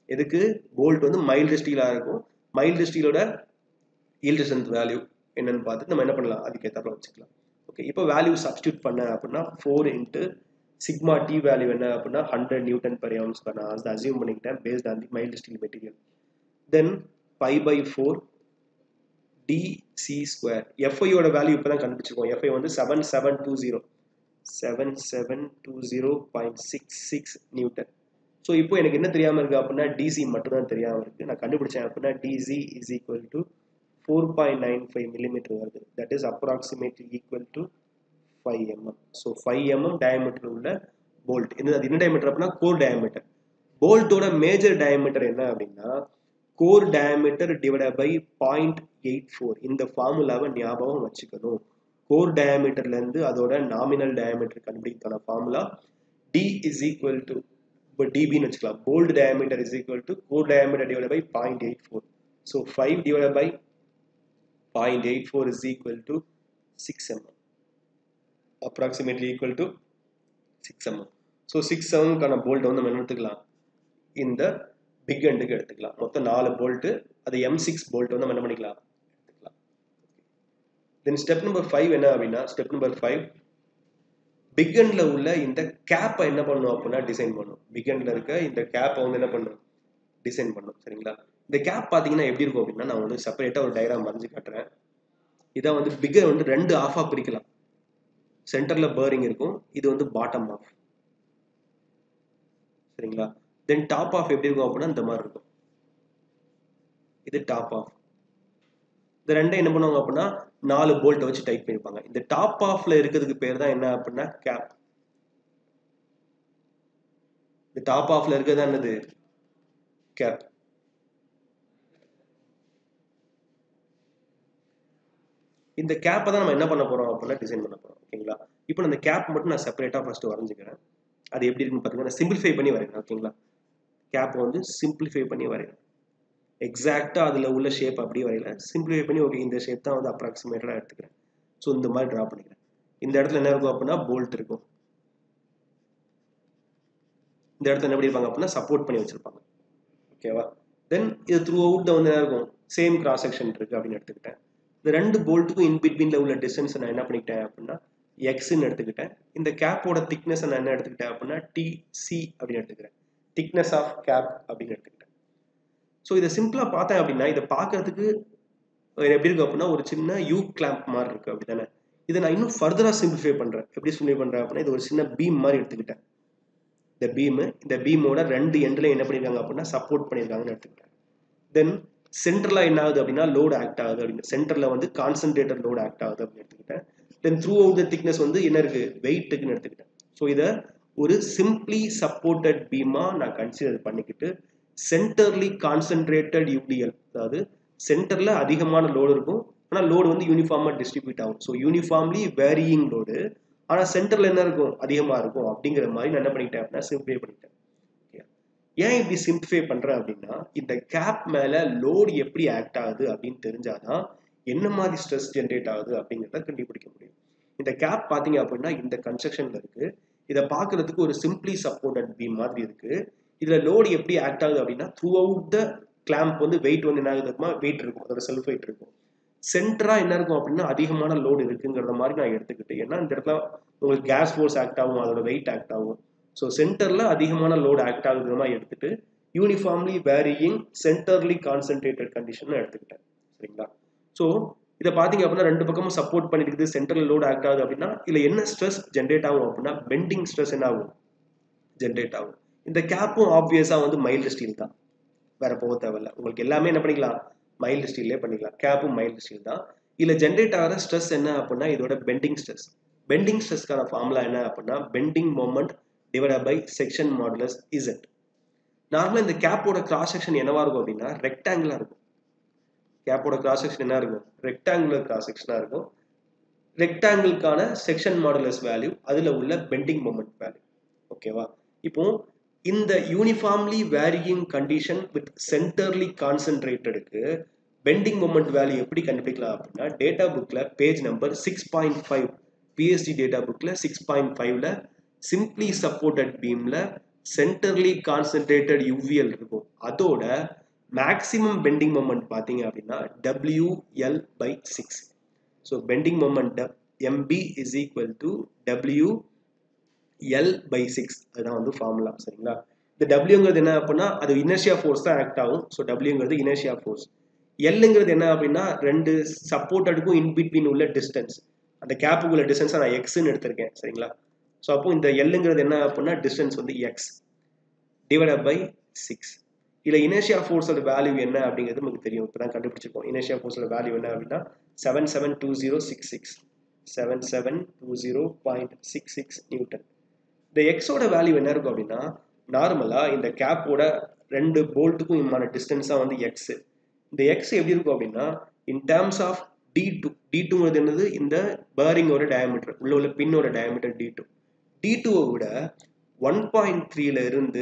எதுக்கு போல்ட் வந்து மைல்டு ஸ்டீலாக இருக்கும் மைல்டு ஸ்டீலோட ஈல்டு ஸ்ட்ரென்த் வேல்யூ என்னன்னு பார்த்துட்டு நம்ம என்ன பண்ணலாம் அதுக்கேற்றாப்புல வச்சுக்கலாம் ஓகே இப்போ வேல்யூ சப்ஸ்டியூட் பண்ண அப்படின்னா four into sigma T value என்ன அப்படின்னா ஹண்ட்ரட் நியூட்டன் பர் எவன்ஸ் நான் அதை அசியூம் பண்ணிக்கிட்டேன் based on the mild steel material then five by four DC square எஃப்ஐயோட வேல்யூ இப்போ தான் கண்டுபிடிச்சிருக்கோம் எஃப்ஐ வந்து seven seven two zero seven seven two zero point six six newton so இப்போ எனக்கு என்ன தெரியாமல் இருக்குது அப்படின்னா டிசி மட்டும் தான் தெரியாமல் இருக்குது நான் கண்டுபிடிச்சேன் அப்படின்னா DC is equal to four point nine five millimetre வருது that is approximately equal to five mm so five mm diameter உள்ள போல்ட் இந்த அது என்ன டயமீட்டர் அப்படின்னா கோர் டயமீட்டர் போல்ட்டோட மேஜர் டயமீட்டர் என்ன அப்படின்னா core diameter divide by point eight four இந்த ஃபார்முலாவை ஞாபகம் வச்சுக்கணும் கோர் டயமீட்டர்லேருந்து அதோட நாமினல் டயமீட்டர் கண்டுபிடிக்கான formula D is equal to இப்போ டிபின்னு வச்சுக்கலாம் bolt diameter is equal to core diameter divide by point eight four so five divide by point eight four is equal to six mm approximately equal to six mm so six எம்எம்க்கான bolt வந்து நம்ம என்ன எடுத்துக்கலாம் இந்த big எண்டுக்கு எடுத்துக்கலாம் மொத்தம் நாலு போல்ட்டு அது எம் சிக்ஸ் போல்ட் வந்து நம்ம என்ன பண்ணிக்கலாம் எடுத்துக்கலாம் தென் ஸ்டெப் நம்பர் ஃபைவ் என்ன அப்படின்னா ஸ்டெப் நம்பர் ஃபைவ் பிக் எண்டில் உள்ள இந்த கேப்பை என்ன பண்ணும் அப்படின்னா டிசைன் பண்ணும் பிக் எண்டில் இருக்க இந்த கேப்பை வந்து என்ன பண்ணும் டிசைன் பண்ணும் சரிங்களா இந்த கேப் பார்த்தீங்கன்னா எப்படி இருக்கும் அப்படின்னா நான் வந்து செப்பரேட்டாக ஒரு டயக்ராம் வரைஞ்சு காட்டுறேன் இதை வந்து பிக்கை வந்து ரெண்டு ஆஃபாக பிரிக்கலாம் சென்டரில் பேரிங் இருக்கும் இது வந்து பாட்டம் ஆஃப் சரிங்களா தென் டாப் ஆஃப் எப்படி இருக்கும் அப்படின்னா இந்த மாதிரி இருக்கும் இது டாப் ஆஃப் இந்த ரெண்டும் என்ன பண்ணுவாங்க அப்படின்னா நாலு போல்ட்டை வச்சு டைப் பண்ணிருப்பாங்க இந்த டாப் ஆஃப்ல இருக்கிறதுக்கு பேர் தான் என்ன அப்படின்னா கேப் இந்த டாப் ஆஃப்ல இருக்கிறது என்னது கேப் இந்த கேப்பை தான் நம்ம என்ன பண்ண போறோம் அப்படின்னா டிசைன் பண்ண போறோம் ஓகேங்களா இப்போ இந்த கேப் மட்டும் நான் செப்பரேட்டா ஃபர்ஸ்ட் வரைஞ்சிக்கிறேன் அது எப்படி இருக்குன்னு பார்த்தீங்கன்னா சிம்பிளிஃபை பண்ணி வரைகிறேன் ஓகேங்களா கேப் வந்து சிம்பிளிஃபை பண்ணி வரைகிறேன் எக்ஸாக்டாக அதில் உள்ள ஷேப் அப்படியே வரையல சிம்பிளிஃபை பண்ணி ஓகே இந்த ஷேப் தான் வந்து அப்ராக்சிமேட்டடாக எடுத்துக்கிறேன் ஸோ இந்த மாதிரி ட்ரா பண்ணிக்கிறேன் இந்த இடத்துல என்ன இருக்கும் அப்படின்னா போல்ட் இருக்கும் இந்த இடத்துல என்ன பண்ணியிருப்பாங்க அப்படின்னா சப்போர்ட் பண்ணி வச்சிருப்பாங்க ஓகேவா தென் இது த்ரூ அவுட் வந்து என்ன இருக்கும் சேம் கிராஸ் செக்ஷன் இருக்கு அப்படின்னு எடுத்துக்கிட்டேன் இந்த ரெண்டு போல்ட்டுக்கும் இன் பிட்வீனில் உள்ள டிஸ்டன்ஸ் நான் என்ன பண்ணிக்கிட்டேன் அப்படின்னா எக்ஸ்ன்னு எடுத்துக்கிட்டேன் இந்த கேப்போட திக்னஸ் நான் என்ன எடுத்துக்கிட்டேன் அப்படின்னா டிசி அப்படின்னு எடுத்துக்கிறேன் திக்னஸ் ஆஃப் கேப் அப்படின்னு எடுத்துக்கிட்டேன் ஸோ இதை சிம்பிளாக பார்த்தேன் அப்படின்னா இதை பார்க்கறதுக்கு எப்படி இருக்கு அப்படின்னா ஒரு சின்ன யூ கிளாம்ப் மாதிரி இருக்கு அப்படி தானே இதை நான் இன்னும் ஃபர்தராக சிம்பிளிஃபை பண்ணுறேன் எப்படி சிம்பிளை பண்ணுறேன் அப்படின்னா இது ஒரு சின்ன பீம் மாதிரி எடுத்துக்கிட்டேன் இந்த பீமு இந்த பீமோட ரெண்டு எண்டில் என்ன பண்ணியிருக்காங்க அப்படின்னா சப்போர்ட் பண்ணியிருக்காங்கன்னு எடுத்துக்கிட்டேன் தென் சென்டரில் என்ன ஆகுது அப்படின்னா லோடு ஆக்ட் ஆகுது அப்படின்னு சென்டரில் வந்து கான்சன்ட்ரேட்டர் லோடு ஆக்ட் ஆகுது அப்படின்னு எடுத்துக்கிட்டேன் then throughout the thickness வந்து என்ன இருக்கு வெயிட்டுக்குன்னு எடுத்துக்கிட்டேன் ஸோ இதை ஒரு சிம்பிளி சப்போர்ட்டட் பீமா நான் கன்சிடர் பண்ணிக்கிட்டு சென்டர்லி கான்சென்ட்ரேட்டட் யூடிஎல் அதாவது சென்டர்ல அதிகமான லோடு இருக்கும் ஆனால் லோடு வந்து யூனிஃபார்மாக டிஸ்ட்ரிபியூட் ஆகும் ஸோ யூனிஃபார்ம்லி வேரியிங் லோடு ஆனால் சென்டர்ல என்ன இருக்கும் அதிகமாக இருக்கும் அப்படிங்கிற மாதிரி நான் என்ன பண்ணிட்டேன் அப்படின்னா சிம்பிளை பண்ணிட்டேன் ஏன் இப்படி சிம்பிளிஃபை பண்றேன் அப்படின்னா இந்த கேப் மேல லோடு எப்படி ஆக்ட் ஆகுது அப்படின்னு தெரிஞ்சாதான் என்ன மாதிரி ஸ்ட்ரெஸ் ஜென்ரேட் ஆகுது அப்படிங்கிறத கண்டுபிடிக்க முடியும் இந்த கேப் பார்த்தீங்க அப்படின்னா இந்த கன்ஸ்ட்ரக்ஷன்ல இருக்கு இதை பார்க்கறதுக்கு ஒரு சிம்பிளி சப்போர்ட்டட் பீம் மாதிரி இருக்கு இதுல லோடு எப்படி ஆக்ட் ஆகுது அப்படின்னா த்ரூ அவுட் த கிளாம்ப் வந்து வெயிட் வந்து என்ன ஆகுதுமா வெயிட் இருக்கும் அதோட செல்ஃப் வெயிட் இருக்கும் சென்டரா என்ன இருக்கும் அப்படின்னா அதிகமான லோடு இருக்குங்கிறத மாதிரி நான் எடுத்துக்கிட்டேன் ஏன்னா இந்த இடத்துல உங்களுக்கு கேஸ் ஃபோர்ஸ் ஆக்ட் ஆகும் அதோட வெயிட் ஆக்ட் ஆகும் ஸோ சென்டர்ல அதிகமான லோடு ஆக்ட் ஆகுது மாதிரி எடுத்துட்டு uniformly varying centrally concentrated condition எடுத்துக்கிட்டேன் சரிங்களா ஸோ இதை பார்த்தீங்க அப்படின்னா ரெண்டு பக்கமும் சப்போர்ட் பண்ணிட்டு சென்ட்ரல் லோடு ஆக்ட் ஆகுது அப்படின்னா இதில் என்ன ஸ்ட்ரெஸ் ஜென்ரேட் ஆகும் அப்படின்னா பெண்டிங் ஸ்ட்ரெஸ் என்ன ஆகும் ஜென்ரேட் ஆகும் இந்த கேப்பும் ஆப்வியஸாக வந்து மைல்டு ஸ்டீல் தான் வேற போக தேவையில்ல உங்களுக்கு எல்லாமே என்ன பண்ணிக்கலாம் மைல்டு ஸ்டீல்லே பண்ணிக்கலாம் கேப்பும் மைல்டு ஸ்டீல் தான் இதில் ஜென்ரேட் ஆகிற ஸ்ட்ரெஸ் என்ன அப்படின்னா இதோட பெண்டிங் ஸ்ட்ரெஸ் பெண்டிங் ஸ்ட்ரெஸ்க்கான ஃபார்முலா என்ன அப்படின்னா bending moment divide by section modulus Z நார்மலாக இந்த கேப்போட கிராஸ் செக்ஷன் என்னவா இருக்கும் அப்படின்னா ரெக்டாங்கிளா இருக்கும் கேப்போட கிராஸ் செக்ஷன் என்ன இருக்கும் ரெக்டாங்குலர் கிராஸ் செக்ஷனாக இருக்கும் ரெக்டாங்கிள்கான செக்ஷன் மாடுலஸ் வேல்யூ அதில் உள்ள பெண்டிங் மொமெண்ட் வேல்யூ ஓகேவா இப்போ இந்த uniformly varying condition with centrally கான்சென்ட்ரேட்டடுக்கு பெண்டிங் மொமெண்ட் வேல்யூ எப்படி கண்டுபிடிக்கலாம் அப்படின்னா டேட்டா புக்கில் page number six point five PSG data புக்கில் சிக்ஸ் பாயிண்ட் ஃபைவ்ல சிம்பிளி சப்போர்ட்டட் பீமில் சென்டர்லி கான்சென்ட்ரேட்டட் யூவிஎல் இருக்கும் அதோட மேக்ஸிமம் பெண்டிங் மொமெண்ட் பார்த்தீங்க அப்படின்னா WL by six so bending moment MB is equal to W L by six அதுதான் வந்து ஃபார்முலா சரிங்களா இந்த டபிள்யூங்கிறது என்ன அப்படின்னா அது இனர்ஷியா ஃபோர்ஸ் தான் ஆக்ட் ஆகும் ஸோ டபிள்யூங்கிறது இனர்ஷியா ஃபோர்ஸ் எல்லுங்கிறது என்ன அப்படின்னா ரெண்டு சப்போர்ட்டடுக்கும் இன் பிட்வீன் உள்ள டிஸ்டன்ஸ் அந்த கேப்புக்குள்ள டிஸ்டன்ஸை நான் எக்ஸ்ன்னு எடுத்திருக்கேன் சரிங்களா ஸோ அப்போ இந்த எல்லுங்கிறது என்ன அப்படின்னா டிஸ்டன்ஸ் வந்து எக்ஸ் டிவைட் பை சிக்ஸ் இதில் இனர்ஷியா ஃபோர்ஸோட வேல்யூ என்ன அப்படிங்கிறது நமக்கு தெரியும் இப்போ தான் கண்டுபிடிச்சிருக்கோம் இனர்ஷியா ஃபோர்ஸோட வேல்யூ என்ன அப்படின்னா seven seven two zero six six seven seven two zero point six six newton இந்த எக்ஸோட வேல்யூ என்ன இருக்கும் அப்படின்னா நார்மலாக இந்த கேப்போட ரெண்டு போல்ட்டுக்கும் இம்மான டிஸ்டன்ஸாக வந்து எக்ஸ் இந்த எக்ஸ் எப்படி இருக்கும் அப்படின்னா in terms of D two D டூங்கிறது என்னது இந்த பேரிங்கோட டயமீட்டர் உள்ள உள்ள பின்னோட டயமீட்டர் டி டூ டி டூவை விட ஒன் பாயிண்ட் த்ரீல இருந்து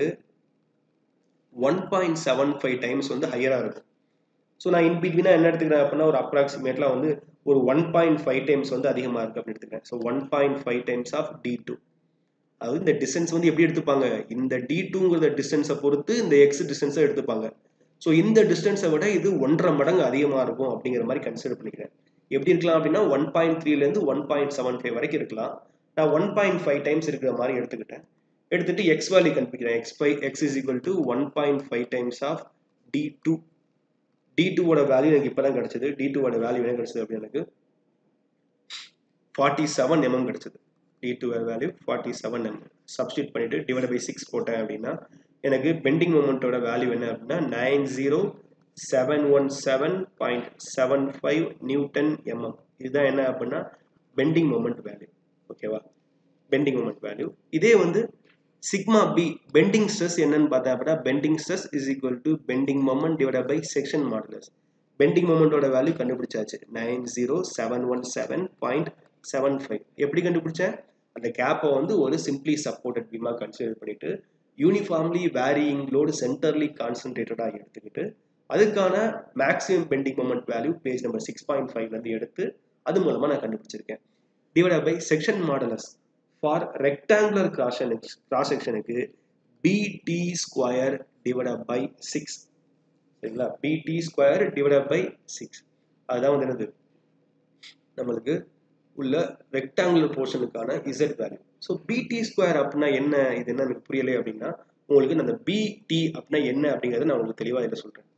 one point seven five times வந்து ஹையராக இருக்கும் ஸோ நான் இன் பிட்வீனாக என்ன எடுத்துக்கிறேன் அப்படின்னா ஒரு அப்ராக்சிமேட்லாம் வந்து ஒரு ஒன் பாயிண்ட் ஃபைவ் டைம்ஸ் வந்து அதிகமாக இருக்குது அப்படின்னு எடுத்துக்கிறேன் so one point five times of D two அதாவது இந்த டிஸ்டன்ஸ் வந்து எப்படி எடுத்துப்பாங்க இந்த டி டூங்கிறத டிஸ்டன்ஸை பொறுத்து இந்த எக்ஸ் டிஸ்டன்ஸை எடுத்துப்பாங்க ஸோ இந்த டிஸ்டன்ஸை விட இது ஒன்றரை மடங்கு அதிகமாக இருக்கும் அப்படிங்கிற மாதிரி கன்சிடர் பண்ணிக்கிறேன் எப்படி இருக்கலாம் அப்படின்னா ஒன் பாயிண்ட் த்ரீலேருந்து ஒன் பாயிண்ட் செவன் ஃபைவ் வரைக்கும் இருக்கலாம் நான் ஒன் பாயிண்ட் ஃபைவ் டைம்ஸ் இருக்கிற மாதிரி எடுத்துக்கிட்டேன் எடுத்துட்டு எக்ஸ் வேல்யூ கண்டுபிடிக்கிறேன் X five X is equal to one point five times of D two D டூவோட வேல்யூ எனக்கு இப்போ தான் கிடச்சிது டி டூவோட வேல்யூ என்ன கிடச்சிது அப்படின்னு எனக்கு ஃபார்ட்டி செவன் எம்எம் கிடச்சிது D two value forty seven mm substitute பண்ணிட்டு டிவைட் பை சிக்ஸ் போட்டேன் அப்படின்னா எனக்கு பெண்டிங் மூமெண்ட்டோட வேல்யூ என்ன அப்படின்னா nine zero seven one seven point seven five newton mm இதுதான் என்ன அப்படின்னா பெண்டிங் மூமெண்ட் வேல்யூ ஓகேவா பெண்டிங் மூமெண்ட் வேல்யூ இதே வந்து சிக்மா பி பெண்டிங் ஸ்ட்ரெஸ் என்னன்னு பார்த்தா அப்படின்னா bending stress is equal to bending moment divide by section modulus bending மொமெண்டோட வேல்யூ கண்டுபிடிச்சாச்சு nine zero seven one seven point seven five எப்படி கண்டுபிடிச்சேன் அந்த கேப்பை வந்து ஒரு சிம்பிளி சப்போர்ட்டட் பீமா கன்சிடர் பண்ணிட்டு யூனிஃபார்ம்லி வேரியிங் லோடு சென்டர்லி கான்சென்ட்ரேட்டடாக எடுத்துக்கிட்டு அதுக்கான maximum bending moment value page number six point ஃபைவ்லேருந்து எடுத்து அது மூலமாக நான் கண்டுபிடிச்சிருக்கேன் divide by section modulus for rectangular cross cross செக்ஷனுக்கு BD square divide by six சரிங்களா பிடி ஸ்கொயர் டிவைட் பை சிக்ஸ் அதுதான் வந்து என்னது நம்மளுக்கு உள்ள ரெக்டாங்குலர் போர்ஷனுக்கான Z value so BD square அப்படின்னா என்ன இது என்ன எனக்கு புரியலை அப்படின்னா உங்களுக்கு அந்த பிடி அப்படின்னா என்ன அப்படிங்கிறத நான் உங்களுக்கு தெளிவாக இதில் சொல்கிறேன்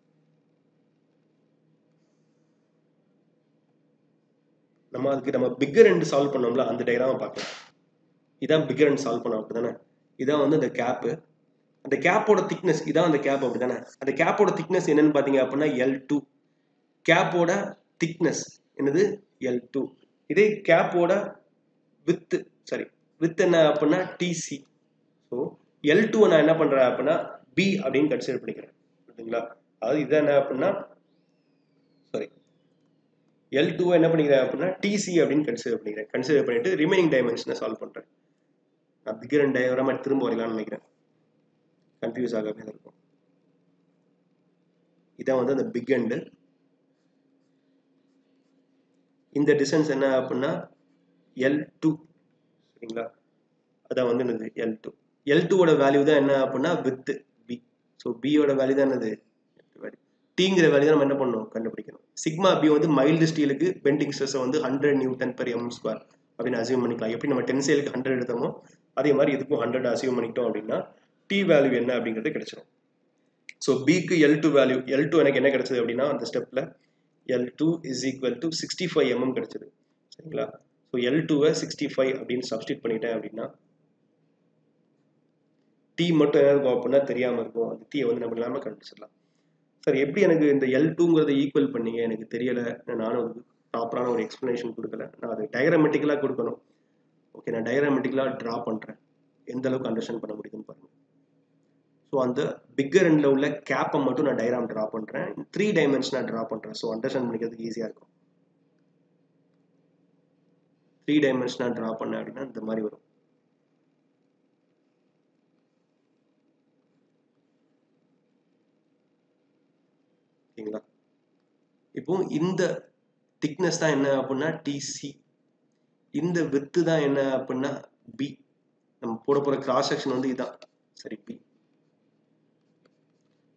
நம்ம அதுக்கு நம்ம பிக்கர் ரெண்டு சால்வ் பண்ணோம்ல அந்த டயக்ராமை பார்க்கலாம் இதான் பிகர் அண்ட் சால்வ் பண்ணோம் அப்படி தானே இதான் வந்து அந்த கேப்பு அந்த கேப்போட திக்னஸ் இதான் அந்த கேப் அப்படி தானே அந்த கேப்போட திக்னஸ் என்னன்னு பார்த்தீங்க அப்படின்னா எல் டூ கேப்போட திக்னஸ் என்னது எல் டூ இதே கேப்போட வித்து சாரி வித் என்ன அப்படின்னா டிசி ஸோ எல் டூ நான் என்ன பண்ணுறேன் அப்படின்னா பி அப்படின்னு கன்சிடர் பண்ணிக்கிறேன் ஓகேங்களா அதாவது இதான் என்ன அப்படின்னா சாரி எல் டூ என்ன பண்ணிக்கிறேன் அப்படின்னா டிசி அப்படின்னு கன்சிடர் பண்ணிக்கிறேன் கன்சிடர் பண்ணிட்டு ரிமைனிங் டைமென்ஷனை சால்வ் பண்ணுறேன் நான் பிகர் அண்ட் டயக்ராமா திரும்ப வரையலாம்னு நினைக்கிறேன் கன்ஃபியூஸ் ஆகாம இருக்கும் இதான் வந்து அந்த பிக் எண்டு இந்த டிஸ்டன்ஸ் என்ன அப்படின்னா எல் டூ சரிங்களா அதான் வந்து என்னது எல் டூ எல் டூவோட வேல்யூ தான் என்ன அப்படின்னா வித் பி ஸோ பியோட வேல்யூ தான் என்னது டீங்கிற வேல்யூ நம்ம என்ன பண்ணணும் கண்டுபிடிக்கணும் சிக்மா பி வந்து மைல்டு ஸ்டீலுக்கு பெண்டிங் ஸ்ட்ரெஸ் வந்து hundred newton per M square அப்படின்னு அசியூம் பண்ணிக்கலாம் எப்படி நம்ம டென்சைலுக்கு ஹண்ட்ரட் எடுத்தோமோ அதே மாதிரி இதுக்கும் ஹண்ட்ரட் அசியூம் பண்ணிக்கிட்டோம் அப்படின்னா டி வேல்யூ என்ன அப்படிங்கிறது கிடைச்சிடும் ஸோ பிக்கு L two value L two எனக்கு என்ன கிடைச்சது அப்படின்னா அந்த ஸ்டெப்பில் L two is equal to sixty five mm கிடைச்சது சரிங்களா ஸோ எல் டூவை சிக்ஸ்டி ஃபைவ் அப்படின்னு சப்ஸ்டியூட் பண்ணிட்டேன் அப்படின்னா டி மட்டும் என்ன இருக்கும் அப்படின்னா தெரியாமல் இருக்கும் அந்த டீயை வந்து நம்ம இல்லாமல் கண்டுபிடிச்சிடலாம் சார் எப்படி எனக்கு இந்த எல் டூங்கிறத ஈக்குவல் பண்ணீங்க எனக்கு தெரியலை நானும் வந்து ப்ராப்பரான ஒரு எக்ஸ்ப்ளனேஷன் கொடுக்கல நான் அது டயக்ராமெட்டிக்கலாக கொடுக்கணும் ஓகே நான் டயக்ராமெட்டிக்கலாக ட்ரா பண்ணுறேன் எந்த அளவுக்கு அண்டர்ஸ்டாண்ட் பண்ண முடியுதுன்னு பாருங்கள் ஸோ அந்த பிக்கர் எண்டில் உள்ள கேப்பை மட்டும் நான் டயக்ராம் ட்ரா பண்ணுறேன் த்ரீ டைமென்ஷனாக ட்ரா பண்ணுறேன் ஸோ அண்டர்ஸ்டாண்ட் பண்ணிக்கிறதுக்கு ஈஸியாக இருக்கும் த்ரீ டைமென்ஷனாக ட்ரா பண்ணேன் அப்படின்னா இந்த மாதிரி வரும் ஓகேங்களா இப்போ இந்த திக்னஸ் தான் என்ன அப்படின்னா டிசி இந்த வித்து தான் என்ன அப்படின்னா பி நம்ம போட போகிற கிராஸ் செக்ஷன் வந்து இதான் சரி பி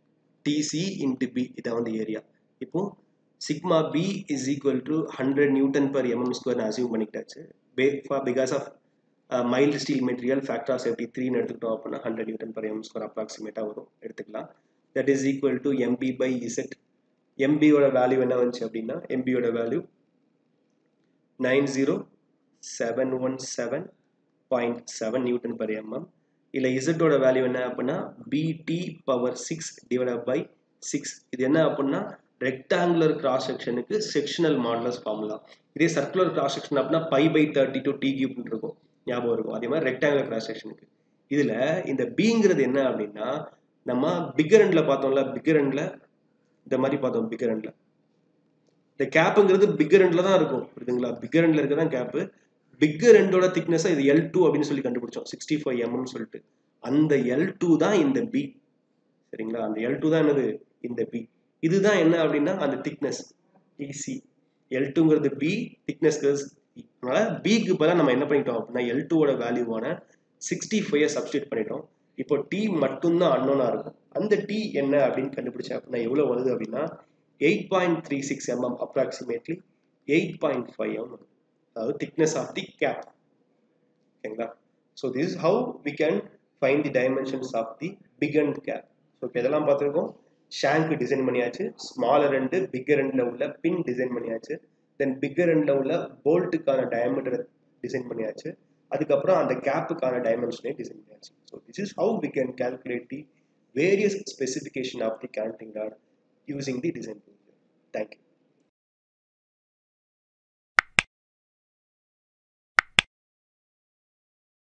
டிசி இன்ட்டு பி இதான் வந்து ஏரியா இப்போ sigma B is equal to hundred newton per mm ஸ்கொயர்னு அசியூம் பண்ணிக்கிட்டாச்சு பே for because of mild steel material factor of safety த்ரீன்னு எடுத்துக்கிட்டோம் அப்படின்னா hundred newton per MM square அப்ராக்சிமேட்டாக வரும் எடுத்துக்கலாம் that is equal to MB by Z எம்பியோட வேல்யூ என்ன வந்துச்சு அப்படின்னா எம்பியோட value nine zero seven one seven point seven newton per mm இல்லை இசட்டோட வேல்யூ என்ன அப்படின்னா BD power six divide by six இது என்ன அப்படின்னா ரெக்டாங்குலர் கிராஸ் செக்ஷனுக்கு செக்ஷனல் மாடலஸ் ஃபார்முலா இதே சர்க்குலர் கிராஸ் செக்ஷன் அப்படின்னா pi pi thirty two D கியூப்னு இருக்கும் ஞாபகம் இருக்கும் அதே மாதிரி ரெக்டாங்குலர் கிராஸ் செக்ஷனுக்கு இதில் இந்த பிங்கிறது என்ன அப்படின்னா நம்ம பிக்கர் எண்டில் பார்த்தோம்ல பிக்கர் எண்டில் இந்த மாதிரி பார்த்தோம் பிக்கர் எண்டில் இந்த கேப்புங்கிறது பிக்கர் எண்டில் தான் இருக்கும் புரியுதுங்களா பிக்கர் எண்டில் இருக்க தான் கேப்பு பிக்கர் எண்டோட திக்னஸ் இது எல் டூ அப்படின்னு சொல்லி கண்டுபிடிச்சோம் சிக்ஸ்டி ஃபைவ் எம்எம் சொல்லிட்டு அந்த எல் டூ தான் இந்த பி சரிங்களா அந்த எல் டூ தான் என்னது இந்த பி இதுதான் என்ன அப்படின்னா அந்த திக்னஸ் இசி எல் டூங்கிறது பி திக்னஸ் அதனால பிக்கு பதிலாக நம்ம என்ன பண்ணிட்டோம் அப்படின்னா எல் டூவோட வேல்யூவான சிக்ஸ்டி ஃபைவ் சப்ஸ்டியூட் பண்ணிட்டோம் இப்போ டி மட்டும்தான் அன்னோனா இருக்கும் அந்த டி என்ன அப்படின்னு கண்டுபிடிச்சேன் அப்படின்னா எவ்வளோ வருது அப்படின்னா eight point three six mm approximately eight point five M அதாவது திக்னஸ் ஆஃப் தி கேப் ஓகேங்களா so this is how we can find the dimensions of the big end cap so இப்போ இதெல்லாம் பார்த்துருக்கோம் ஷேங்க் டிசைன் பண்ணியாச்சு smaller ரெண்டு bigger ரெண்டில் உள்ள பின் design பண்ணியாச்சு தென் பிக்கர் ரெண்டில் உள்ள போல்ட்டுக்கான டயமீட்டர் டிசைன் பண்ணியாச்சு அதுக்கப்புறம் அந்த கேப்புக்கான டைமென்ஷனே டிசைன் பண்ணியாச்சு so this is how we can calculate the various specification of the connecting rod using the design thank you